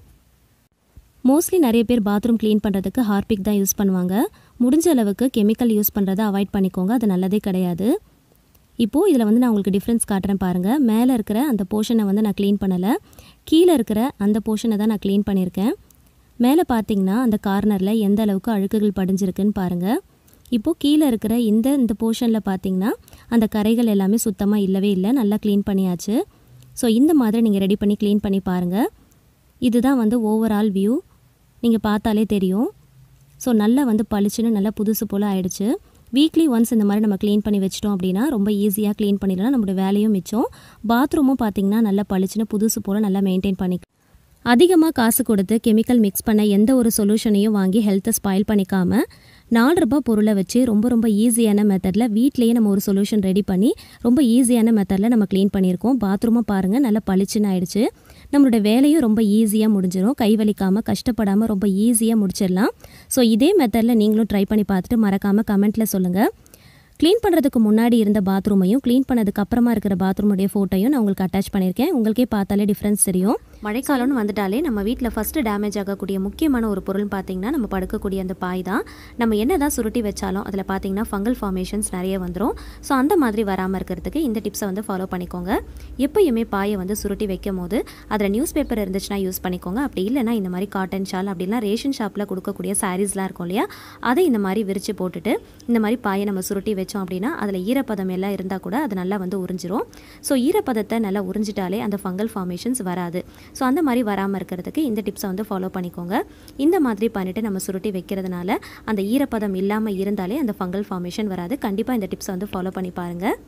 மோஸ்ட்லி நிறைய பேர் பாத்ரூம் க்ளீன் பண்ணுறதுக்கு ஹார்பிக் தான் யூஸ் பண்ணுவாங்க முடிஞ்ச அளவுக்கு கெமிக்கல் யூஸ் பண்ணுறதை அவாய்ட் பண்ணிக்கோங்க அது நல்லதே கிடையாது இப்போது இதில் வந்து நான் உங்களுக்கு டிஃப்ரென்ஸ் காட்டுறேன் பாருங்கள் மேலே இருக்கிற அந்த போர்ஷனை வந்து நான் க்ளீன் பண்ணலை கீழே இருக்கிற அந்த போர்ஷனை தான் நான் க்ளீன் பண்ணியிருக்கேன் மேலே பார்த்தீங்கன்னா அந்த கார்னரில் எந்த அளவுக்கு அழுக்குகள் படிஞ்சிருக்குன்னு பாருங்கள் இப்போது கீழே இருக்கிற இந்த இந்த போர்ஷனில் பார்த்தீங்கன்னா அந்த கரைகள் எல்லாமே சுத்தமாக இல்லவே இல்லை நல்லா க்ளீன் பண்ணியாச்சு ஸோ இந்த மாதிரி நீங்கள் ரெடி பண்ணி க்ளீன் பண்ணி பாருங்கள் இதுதான் வந்து ஓவரால் வியூ நீங்கள் பார்த்தாலே தெரியும் ஸோ நல்லா வந்து பளிச்சுன்னு நல்லா புதுசு போல் ஆயிடுச்சு வீக்லி ஒன்ஸ் இந்த மாதிரி நம்ம க்ளீன் பண்ணி வச்சிட்டோம் அப்படின்னா ரொம்ப ஈஸியாக க்ளீன் பண்ணிடலாம் நம்மளோட வேலையும் மிச்சம் பாத்ரூமும் பார்த்தீங்கன்னா நல்லா பளிச்சுன்னு புதுசு போல் நல்லா மெயின்டைன் பண்ணி அதிகமாக காசு கொடுத்து கெமிக்கல் மிக்ஸ் பண்ண எந்த ஒரு சொல்யூஷனையும் வாங்கி ஹெல்த்தை ஸ்பாயில் பண்ணிக்காம நாலு ரூபாய் பொருளை வச்சு ரொம்ப ரொம்ப ஈஸியான மெத்தடில் வீட்லேயே நம்ம ஒரு சொல்யூஷன் ரெடி பண்ணி ரொம்ப ஈஸியான மெத்தடில் நம்ம க்ளீன் பண்ணியிருக்கோம் பாத்ரூமாக பாருங்கள் நல்லா பளிச்சுன்னு ஆயிடுச்சு நம்மளோட வேலையும் ரொம்ப ஈஸியாக முடிஞ்சிடும் கை வலிக்காமல் கஷ்டப்படாமல் ரொம்ப ஈஸியாக முடிச்சிடலாம் ஸோ இதே மெத்தடில் நீங்களும் ட்ரை பண்ணி பார்த்துட்டு மறக்காமல் கமெண்ட்டில் சொல்லுங்கள் க்ளீன் பண்ணுறதுக்கு முன்னாடி இருந்த பாத்ரூமையும் க்ளீன் பண்ணதுக்கு அப்புறமா இருக்கிற பாத்ரூமுடைய ஃபோட்டோயும் நான் உங்களுக்கு அட்டாச் பண்ணியிருக்கேன் உங்களுக்கே பார்த்தாலே டிஃப்ரென்ஸ் தெரியும் மழைக்காலம்னு வந்துட்டாலே நம்ம வீட்டில் ஃபஸ்ட்டு டேமேஜ் ஆகக்கூடிய முக்கியமான ஒரு பொருள் பார்த்தீங்கன்னா நம்ம படுக்கக்கூடிய அந்த பாய் தான் நம்ம என்ன தான் சுருட்டி வச்சாலும் அதில் பார்த்தீங்கன்னா ஃபங்கல் ஃபார்மேஷன்ஸ் நிறைய வந்துடும் ஸோ அந்த மாதிரி வராமல் இருக்கிறதுக்கு இந்த டிப்ஸை வந்து ஃபாலோ பண்ணிக்கோங்க எப்பயுமே பாயை வந்து சுருட்டி வைக்கும் போது அதில் நியூஸ் பேப்பர் இருந்துச்சுன்னா யூஸ் பண்ணிக்கோங்க அப்படி இல்லைனா இந்த மாதிரி காட்டன் ஷால் அப்படின்னா ரேஷன் ஷாப்பில் கொடுக்கக்கூடிய சாரீஸ்லாம் இருக்கும் இல்லையா அதை இந்த மாதிரி விரித்து போட்டுட்டு இந்த மாதிரி பாயை நம்ம சுருட்டி வச்சோம் அப்படின்னா அதில் ஈரப்பதம் எல்லாம் இருந்தால் கூட அது நல்லா வந்து உறிஞ்சிரும் ஸோ ஈரப்பதத்தை நல்லா உறிஞ்சிட்டாலே அந்த ஃபங்கல் ஃபார்மேஷன்ஸ் வராது ஸோ அந்த மாதிரி வராமல் இருக்கிறதுக்கு இந்த டிப்ஸை வந்து ஃபாலோ பண்ணிக்கோங்க இந்த மாதிரி பண்ணிவிட்டு நம்ம சுருட்டி வைக்கிறதுனால அந்த ஈரப்பதம் இல்லாமல் இருந்தாலே அந்த ஃபங்கல் ஃபார்மேஷன் வராது கண்டிப்பாக இந்த டிப்ஸை வந்து ஃபாலோ பண்ணி பாருங்கள்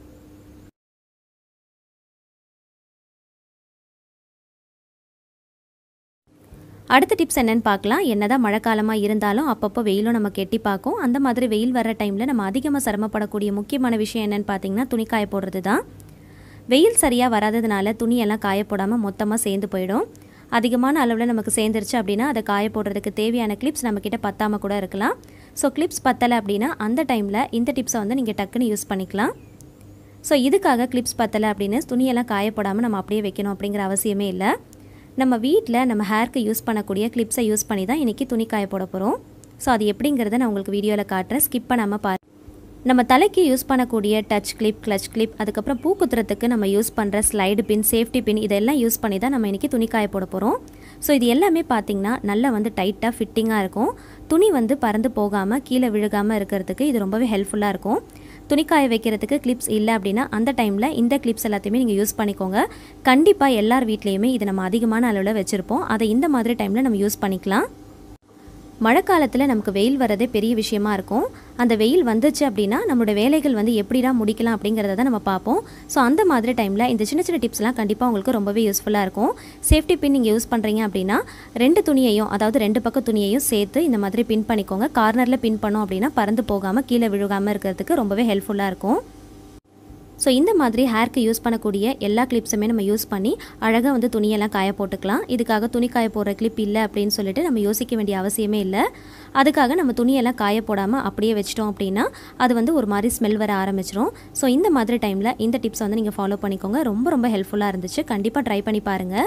அடுத்த டிப்ஸ் என்னன்னு பார்க்கலாம் என்னதான் மழைக்காலமாக இருந்தாலும் அப்பப்போ வெயிலும் நம்ம கெட்டி பார்க்கும் அந்த மாதிரி வெயில் வர டைமில் நம்ம அதிகமாக சிரமப்படக்கூடிய முக்கியமான விஷயம் என்னன்னு பார்த்தீங்கன்னா துணி காய போடுறது தான் வெயில் சரியாக வராததுனால துணியெல்லாம் காய போடாமல் மொத்தமாக சேர்ந்து போயிடும் அதிகமான அளவில் நமக்கு சேர்ந்துருச்சு அப்படின்னா அதை காய போடுறதுக்கு தேவையான கிளிப்ஸ் நம்மக்கிட்ட பத்தாமல் கூட இருக்கலாம் ஸோ கிளிப்ஸ் பத்தலை அப்படின்னா அந்த டைமில் இந்த டிப்ஸை வந்து நீங்கள் டக்குன்னு யூஸ் பண்ணிக்கலாம் ஸோ இதுக்காக கிளிப்ஸ் பத்தலை அப்படின்னு துணியெல்லாம் காயப்படாமல் நம்ம அப்படியே வைக்கணும் அப்படிங்கிற அவசியமே இல்லை நம்ம வீட்டில் நம்ம ஹேர்க்கு யூஸ் பண்ணக்கூடிய கிளிப்ஸை யூஸ் பண்ணி தான் இன்றைக்கி துணி காய போட போகிறோம் ஸோ அது எப்படிங்கிறத நான் உங்களுக்கு வீடியோவில் காட்டுறேன் ஸ்கிப் பண்ணாமல் பாரு நம்ம தலைக்கு யூஸ் பண்ணக்கூடிய டச் கிளிப் கிளச் கிளிப் அதுக்கப்புறம் பூ குத்துறதுக்கு நம்ம யூஸ் பண்ணுற ஸ்லைடு பின் சேஃப்டி பின் இதெல்லாம் யூஸ் பண்ணி தான் நம்ம இன்றைக்கி துணி காய போட போகிறோம் ஸோ இது எல்லாமே பார்த்திங்கன்னா நல்லா வந்து டைட்டாக ஃபிட்டிங்காக இருக்கும் துணி வந்து பறந்து போகாமல் கீழே விழுகாமல் இருக்கிறதுக்கு இது ரொம்பவே ஹெல்ப்ஃபுல்லாக இருக்கும் துணி காய வைக்கிறதுக்கு கிளிப்ஸ் இல்லை அப்படின்னா அந்த டைமில் இந்த கிளிப்ஸ் எல்லாத்தையுமே நீங்கள் யூஸ் பண்ணிக்கோங்க கண்டிப்பாக எல்லார் வீட்லேயுமே இது நம்ம அதிகமான அளவில் வச்சுருப்போம் அதை இந்த மாதிரி டைமில் நம்ம யூஸ் பண்ணிக்கலாம் மழை காலத்தில் நமக்கு வெயில் வரதே பெரிய விஷயமா இருக்கும் அந்த வெயில் வந்துச்சு அப்படின்னா நம்மளோட வேலைகள் வந்து எப்படிடா முடிக்கலாம் அப்படிங்கிறத தான் நம்ம பார்ப்போம் ஸோ அந்த மாதிரி டைமில் இந்த சின்ன சின்ன டிப்ஸ்லாம் கண்டிப்பாக உங்களுக்கு ரொம்பவே யூஸ்ஃபுல்லாக இருக்கும் சேஃப்டி பின் நீங்கள் யூஸ் பண்ணுறீங்க அப்படின்னா ரெண்டு துணியையும் அதாவது ரெண்டு பக்க துணியையும் சேர்த்து இந்த மாதிரி பின் பண்ணிக்கோங்க கார்னரில் பின் பண்ணோம் அப்படின்னா பறந்து போகாமல் கீழே விழுகாமல் இருக்கிறதுக்கு ரொம்பவே ஹெல்ப்ஃபுல்லாக இருக்கும் ஸோ இந்த மாதிரி ஹேர்க்கு யூஸ் பண்ணக்கூடிய எல்லா கிளிப்ஸுமே நம்ம யூஸ் பண்ணி அழகாக வந்து துணியெல்லாம் காய போட்டுக்கலாம் இதுக்காக துணி காய போடுற கிளிப் இல்லை அப்படின்னு சொல்லிட்டு நம்ம யோசிக்க வேண்டிய அவசியமே இல்லை அதுக்காக நம்ம துணியெல்லாம் காய போடாமல் அப்படியே வச்சிட்டோம் அப்படின்னா அது வந்து ஒரு மாதிரி ஸ்மெல் வர ஆரம்பிச்சிரும் ஸோ இந்த மாதிரி டைமில் இந்த டிப்ஸ் வந்து நீங்கள் ஃபாலோ பண்ணிக்கோங்க ரொம்ப ரொம்ப ஹெல்ப்ஃபுல்லாக இருந்துச்சு கண்டிப்பாக ட்ரை பண்ணி பாருங்கள்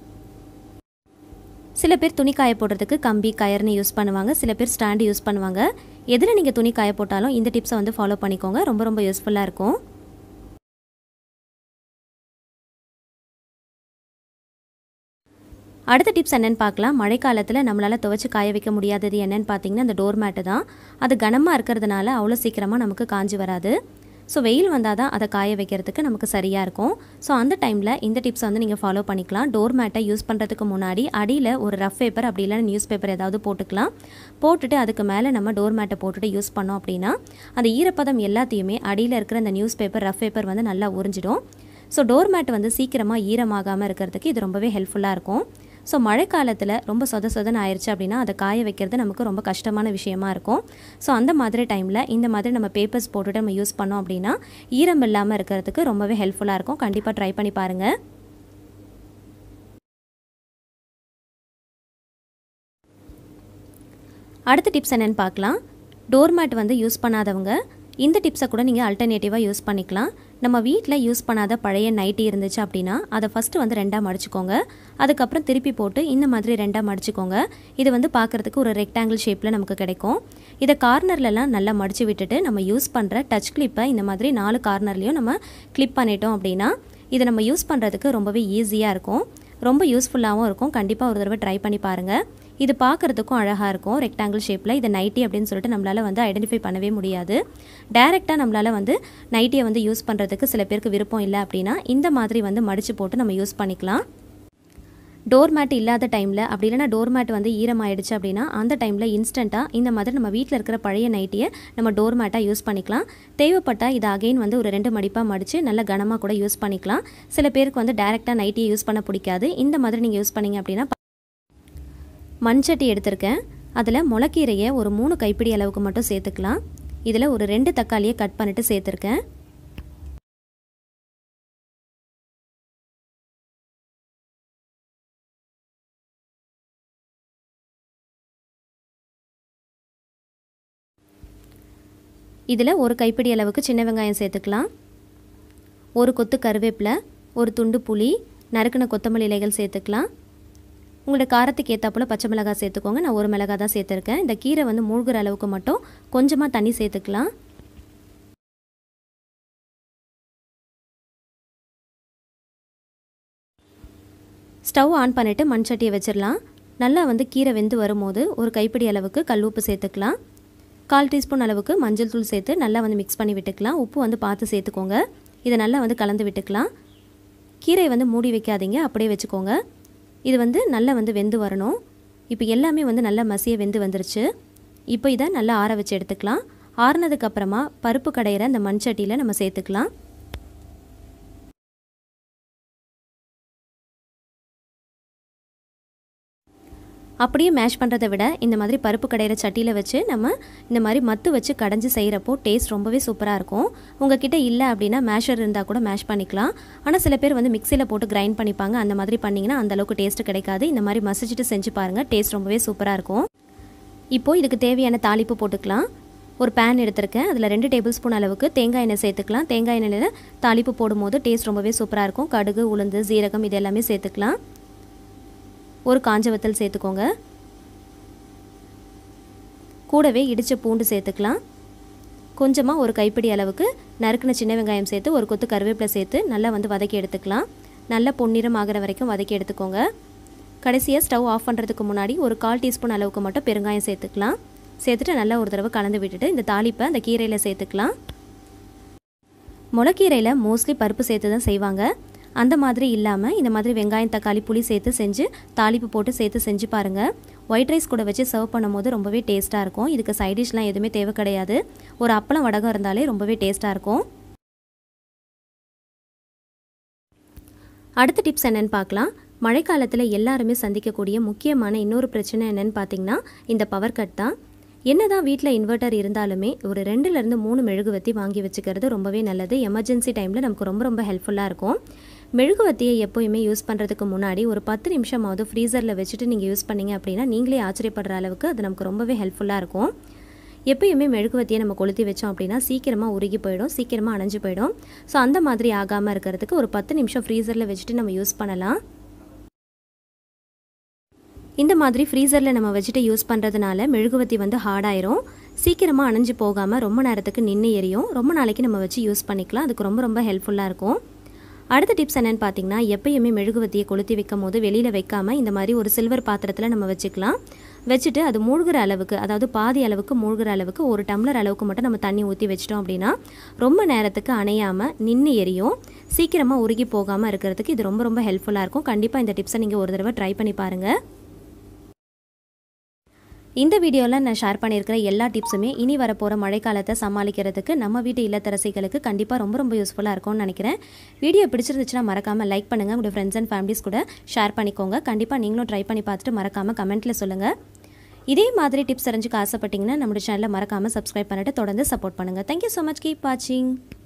சில பேர் துணி காய போடுறதுக்கு கம்பி கயர்னு யூஸ் பண்ணுவாங்க சில பேர் ஸ்டாண்டு யூஸ் பண்ணுவாங்க எதில் நீங்கள் துணி காய போட்டாலும் இந்த டிப்ஸை வந்து ஃபாலோ பண்ணிக்கோங்க ரொம்ப ரொம்ப யூஸ்ஃபுல்லாக இருக்கும் அடுத்த டிப்ஸ் என்னென்னு பார்க்கலாம் மழைக்காலத்தில் நம்மளால் துவைச்சி காய வைக்க முடியாதது என்னென்னு பார்த்தீங்கன்னா இந்த டோர் மேட்டு தான் அது கனமாக இருக்கிறதுனால அவ்வளோ சீக்கிரமாக நமக்கு காஞ்சி வராது ஸோ வெயில் வந்தால் தான் அதை காய வைக்கிறதுக்கு நமக்கு சரியாக இருக்கும் ஸோ அந்த டைமில் இந்த டிப்ஸ் வந்து நீங்கள் ஃபாலோ பண்ணிக்கலாம் டோர் மேட்டை யூஸ் பண்ணுறதுக்கு முன்னாடி அடியில் ஒரு ரஃப் பேப்பர் அப்படி இல்லைன்னா நியூஸ் பேப்பர் ஏதாவது போட்டுக்கலாம் போட்டுட்டு அதுக்கு மேலே நம்ம டோர் மேட்டை போட்டுட்டு யூஸ் பண்ணோம் அப்படின்னா அந்த ஈரப்பதம் எல்லாத்தையுமே அடியில் இருக்கிற அந்த நியூஸ் பேப்பர் ரஃப் பேப்பர் வந்து நல்லா உறிஞ்சிடும் ஸோ டோர் மேட் வந்து சீக்கிரமாக ஈரமாகாமல் இருக்கிறதுக்கு இது ரொம்பவே ஹெல்ப்ஃபுல்லாக இருக்கும் ஸோ மழைக்காலத்தில் ரொம்ப சொத சொதன்னு ஆயிடுச்சு அப்படின்னா அதை காய வைக்கிறது நமக்கு ரொம்ப கஷ்டமான விஷயமா இருக்கும் ஸோ அந்த மாதிரி டைமில் இந்த மாதிரி நம்ம பேப்பர்ஸ் போட்டுட்டு நம்ம யூஸ் பண்ணோம் அப்படின்னா ஈரம் இல்லாமல் இருக்கிறதுக்கு ரொம்பவே ஹெல்ப்ஃபுல்லாக இருக்கும் கண்டிப்பாக ட்ரை பண்ணி பாருங்கள் அடுத்த டிப்ஸ் என்னென்னு பார்க்கலாம் டோர் மேட் வந்து யூஸ் பண்ணாதவங்க இந்த டிப்ஸை கூட நீங்கள் அல்டர்னேட்டிவாக யூஸ் பண்ணிக்கலாம் நம்ம வீட்டில் யூஸ் பண்ணாத பழைய நைட்டி இருந்துச்சு அப்படின்னா அதை ஃபஸ்ட்டு வந்து ரெண்டாக மடிச்சுக்கோங்க அதுக்கப்புறம் திருப்பி போட்டு இந்த மாதிரி ரெண்டாக மடிச்சுக்கோங்க இது வந்து பார்க்குறதுக்கு ஒரு ரெக்டாங்கிள் ஷேப்பில் நமக்கு கிடைக்கும் இதை கார்னர்லலாம் நல்லா மடித்து விட்டுட்டு நம்ம யூஸ் பண்ணுற டச் கிளிப்பை இந்த மாதிரி நாலு கார்னர்லேயும் நம்ம கிளிப் பண்ணிட்டோம் அப்படின்னா இதை நம்ம யூஸ் பண்ணுறதுக்கு ரொம்பவே ஈஸியாக இருக்கும் ரொம்ப யூஸ்ஃபுல்லாகவும் இருக்கும் கண்டிப்பாக ஒரு தடவை ட்ரை பண்ணி பாருங்கள் இது பார்க்குறதுக்கும் அழகாக இருக்கும் ரெக்டாங்கிள் ஷேப்பில் இது நைட்டி அப்படின்னு சொல்லிட்டு நம்மளால் வந்து ஐடென்டிஃபை பண்ணவே முடியாது டைரெக்டாக நம்மளால் வந்து நைட்டியை வந்து யூஸ் பண்ணுறதுக்கு சில பேருக்கு விருப்பம் இல்லை அப்படின்னா இந்த மாதிரி வந்து மடித்து போட்டு நம்ம யூஸ் பண்ணிக்கலாம் டோர் மேட் இல்லாத டைமில் அப்படி இல்லைனா டோர் மேட் வந்து ஈரமாயிடுச்சு அப்படின்னா அந்த டைமில் இன்ஸ்டண்ட்டாக இந்த மாதிரி நம்ம வீட்டில் இருக்கிற பழைய நைட்டியை நம்ம டோர் மேட்டாக யூஸ் பண்ணிக்கலாம் தேவைப்பட்டால் இது அகைன் வந்து ஒரு ரெண்டு மடிப்பாக மடித்து நல்ல கனமாக கூட யூஸ் பண்ணிக்கலாம் சில பேருக்கு வந்து டேரெக்டாக நைட்டியை யூஸ் பண்ண பிடிக்காது இந்த மாதிரி நீங்கள் யூஸ் பண்ணீங்க அப்படின்னா மண்சட்டி எடுத்திருக்கேன் அதில் முளைக்கீரையை ஒரு மூணு கைப்பிடி அளவுக்கு மட்டும் சேர்த்துக்கலாம் இதில் ஒரு ரெண்டு தக்காளியை கட் பண்ணிட்டு சேர்த்துருக்கேன் இதில் ஒரு கைப்பிடி அளவுக்கு சின்ன வெங்காயம் சேர்த்துக்கலாம் ஒரு கொத்து கருவேப்பிலை ஒரு துண்டு புளி நறுக்கின கொத்தமல்லி இலைகள் சேர்த்துக்கலாம் உங்களோட காரத்துக்கு ஏற்றாப்புல பச்சை மிளகாய் சேர்த்துக்கோங்க நான் ஒரு மிளகாய் தான் சேர்த்துருக்கேன் இந்த கீரை வந்து மூழ்கிற அளவுக்கு மட்டும் கொஞ்சமாக தண்ணி சேர்த்துக்கலாம் ஸ்டவ் ஆன் பண்ணிவிட்டு மண் சட்டியை வச்சிடலாம் நல்லா வந்து கீரை வெந்து வரும்போது ஒரு கைப்பிடி அளவுக்கு கல் உப்பு சேர்த்துக்கலாம் கால் டீஸ்பூன் அளவுக்கு மஞ்சள் தூள் சேர்த்து நல்லா வந்து மிக்ஸ் பண்ணி விட்டுக்கலாம் உப்பு வந்து பார்த்து சேர்த்துக்கோங்க இதை நல்லா வந்து கலந்து விட்டுக்கலாம் கீரை வந்து மூடி வைக்காதீங்க அப்படியே வச்சுக்கோங்க இது வந்து நல்லா வந்து வெந்து வரணும் இப்போ எல்லாமே வந்து நல்லா மசிய வெந்து வந்துருச்சு இப்போ இதை நல்லா ஆற வச்சு எடுத்துக்கலாம் ஆறுனதுக்கப்புறமா பருப்பு கடையிற அந்த மண் சட்டியில் நம்ம சேர்த்துக்கலாம் அப்படியே மேஷ் பண்ணுறதை விட இந்த மாதிரி பருப்பு கடையிற சட்டியில் வச்சு நம்ம இந்த மாதிரி மத்து வச்சு கடைஞ்சி செய்கிறப்போ டேஸ்ட் ரொம்பவே சூப்பராக இருக்கும் உங்ககிட்ட இல்லை அப்படின்னா மேஷர் இருந்தால் கூட மேஷ் பண்ணிக்கலாம் ஆனால் சில பேர் வந்து மிக்சியில் போட்டு கிரைண்ட் பண்ணிப்பாங்க அந்த மாதிரி பண்ணிங்கன்னா அந்தளவுக்கு டேஸ்ட்டு கிடைக்காது இந்த மாதிரி மசிச்சுட்டு செஞ்சு பாருங்கள் டேஸ்ட் ரொம்பவே சூப்பராக இருக்கும் இப்போது இதுக்கு தேவையான தாளிப்பு போட்டுக்கலாம் ஒரு பேன் எடுத்திருக்கேன் அதில் ரெண்டு டேபிள் ஸ்பூன் அளவுக்கு தேங்காய் எண்ணெய் சேர்த்துக்கலாம் தேங்காய் எண்ணெயில் தாளிப்பு போடும்போது டேஸ்ட் ரொம்பவே சூப்பராக இருக்கும் கடுகு உளுந்து சீரகம் இது எல்லாமே சேர்த்துக்கலாம் ஒரு காஞ்ச வத்தல் சேர்த்துக்கோங்க கூடவே இடித்த பூண்டு சேர்த்துக்கலாம் கொஞ்சமாக ஒரு கைப்பிடி அளவுக்கு நறுக்கின சின்ன வெங்காயம் சேர்த்து ஒரு கொத்து கருவேப்பிலை சேர்த்து நல்லா வந்து வதக்கி எடுத்துக்கலாம் நல்லா பொன்னிறம் ஆகிற வரைக்கும் வதக்கி எடுத்துக்கோங்க கடைசியாக ஸ்டவ் ஆஃப் பண்ணுறதுக்கு முன்னாடி ஒரு கால் டீஸ்பூன் அளவுக்கு மட்டும் பெருங்காயம் சேர்த்துக்கலாம் சேர்த்துட்டு நல்லா ஒரு தடவை கலந்து விட்டுட்டு இந்த தாளிப்பை அந்த கீரையில் சேர்த்துக்கலாம் முளைக்கீரையில் மோஸ்ட்லி பருப்பு சேர்த்து தான் செய்வாங்க அந்த மாதிரி இல்லாமல் இந்த மாதிரி வெங்காயம் தக்காளி புளி சேர்த்து செஞ்சு தாளிப்பு போட்டு சேர்த்து செஞ்சு பாருங்கள் ஒயிட் ரைஸ் கூட வச்சு சர்வ் பண்ணும்போது ரொம்பவே டேஸ்ட்டாக இருக்கும் இதுக்கு சைட் டிஷ்லாம் எதுவுமே தேவை கிடையாது ஒரு அப்பளம் வடகம் இருந்தாலே ரொம்பவே டேஸ்ட்டாக இருக்கும் அடுத்த டிப்ஸ் என்னென்னு பார்க்கலாம் மழைக்காலத்தில் எல்லாருமே சந்திக்கக்கூடிய முக்கியமான இன்னொரு பிரச்சனை என்னென்னு பார்த்தீங்கன்னா இந்த பவர் கட் தான் என்னதான் வீட்டில் இன்வெர்ட்டர் இருந்தாலுமே ஒரு ரெண்டுலேருந்து மூணு மெழுகுவத்தி வாங்கி வச்சுக்கிறது ரொம்பவே நல்லது எமர்ஜென்சி டைமில் நமக்கு ரொம்ப ரொம்ப ஹெல்ப்ஃபுல்லாக இருக்கும் மெழுகுவத்தியை எப்போயுமே யூஸ் பண்ணுறதுக்கு முன்னாடி ஒரு பத்து நிமிஷமாவது ஃப்ரீசரில் வச்சுட்டு நீங்கள் யூஸ் பண்ணீங்க அப்படின்னா நீங்களே ஆச்சரியப்படுற அளவுக்கு அது நமக்கு ரொம்பவே ஹெல்ப்ஃபுல்லாக இருக்கும் எப்பயுமே மெழுகுவத்தியை நம்ம கொளுத்தி வச்சோம் அப்படின்னா சீக்கிரமாக உருகி போயிடும் சீக்கிரமாக அணைஞ்சு போயிடும் ஸோ அந்த மாதிரி ஆகாமல் இருக்கிறதுக்கு ஒரு பத்து நிமிஷம் ஃப்ரீசரில் வச்சுட்டு நம்ம யூஸ் பண்ணலாம் இந்த மாதிரி ஃப்ரீசரில் நம்ம வச்சுட்டு யூஸ் பண்ணுறதுனால மெழுகுவத்தி வந்து ஹார்டாயிரும் சீக்கிரமாக அணைஞ்சு போகாமல் ரொம்ப நேரத்துக்கு நின்று எரியும் ரொம்ப நாளைக்கு நம்ம வச்சு யூஸ் பண்ணிக்கலாம் அதுக்கு ரொம்ப ரொம்ப ஹெல்ப்ஃபுல்லாக இருக்கும் அடுத்த டிப்ஸ் என்னென்னு பார்த்தீங்கன்னா எப்பயுமே மெழுகுவத்தியை கொளுத்தி வைக்கும் போது வெளியில் வைக்காமல் இந்த மாதிரி ஒரு சில்வர் பாத்திரத்தில் நம்ம வச்சுக்கலாம் வச்சுட்டு அது மூழ்கிற அளவுக்கு அதாவது பாதி அளவுக்கு மூழ்கிற அளவுக்கு ஒரு டம்ளர் அளவுக்கு மட்டும் நம்ம தண்ணி ஊற்றி வச்சிட்டோம் அப்படின்னா ரொம்ப நேரத்துக்கு அணையாமல் நின்று எரியும் சீக்கிரமாக உருகி போகாமல் இருக்கிறதுக்கு இது ரொம்ப ரொம்ப ஹெல்ப்ஃபுல்லாக இருக்கும் கண்டிப்பாக இந்த டிப்ஸை நீங்கள் ஒரு தடவை ட்ரை பண்ணி பாருங்கள் இந்த வீடியோவில் நான் ஷேர் பண்ணியிருக்கிற எல்லா டிப்ஸுமே இனி வரப்போகிற மழைக்காலத்தை சமாளிக்கிறதுக்கு நம்ம வீட்டு இல்லத்தரசிகளுக்கு கண்டிப்பாக ரொம்ப ரொம்ப யூஸ்ஃபுல்லாக இருக்கும்னு நினைக்கிறேன் வீடியோ பிடிச்சிருந்துச்சுன்னா மறக்காமல் லைக் பண்ணுங்கள் உங்களோட ஃப்ரெண்ட்ஸ் அண்ட் ஃபேமிலிஸ் கூட ஷேர் பண்ணிக்கோங்க கண்டிப்பாக நீங்களும் ட்ரை பண்ணி பார்த்துட்டு மறக்காமல் கமெண்ட்டில் சொல்லுங்கள் இதே மாதிரி டிப்ஸ் தெரிஞ்சுக்க ஆசைப்பட்டீங்கன்னா நம்மளோட சேனலை மறக்காமல் சப்ஸ்கிரைப் பண்ணிட்டு தொடர்ந்து சப்போர்ட் பண்ணுங்கள் தேங்க்யூ ஸோ மச் கீப் வாட்சிங்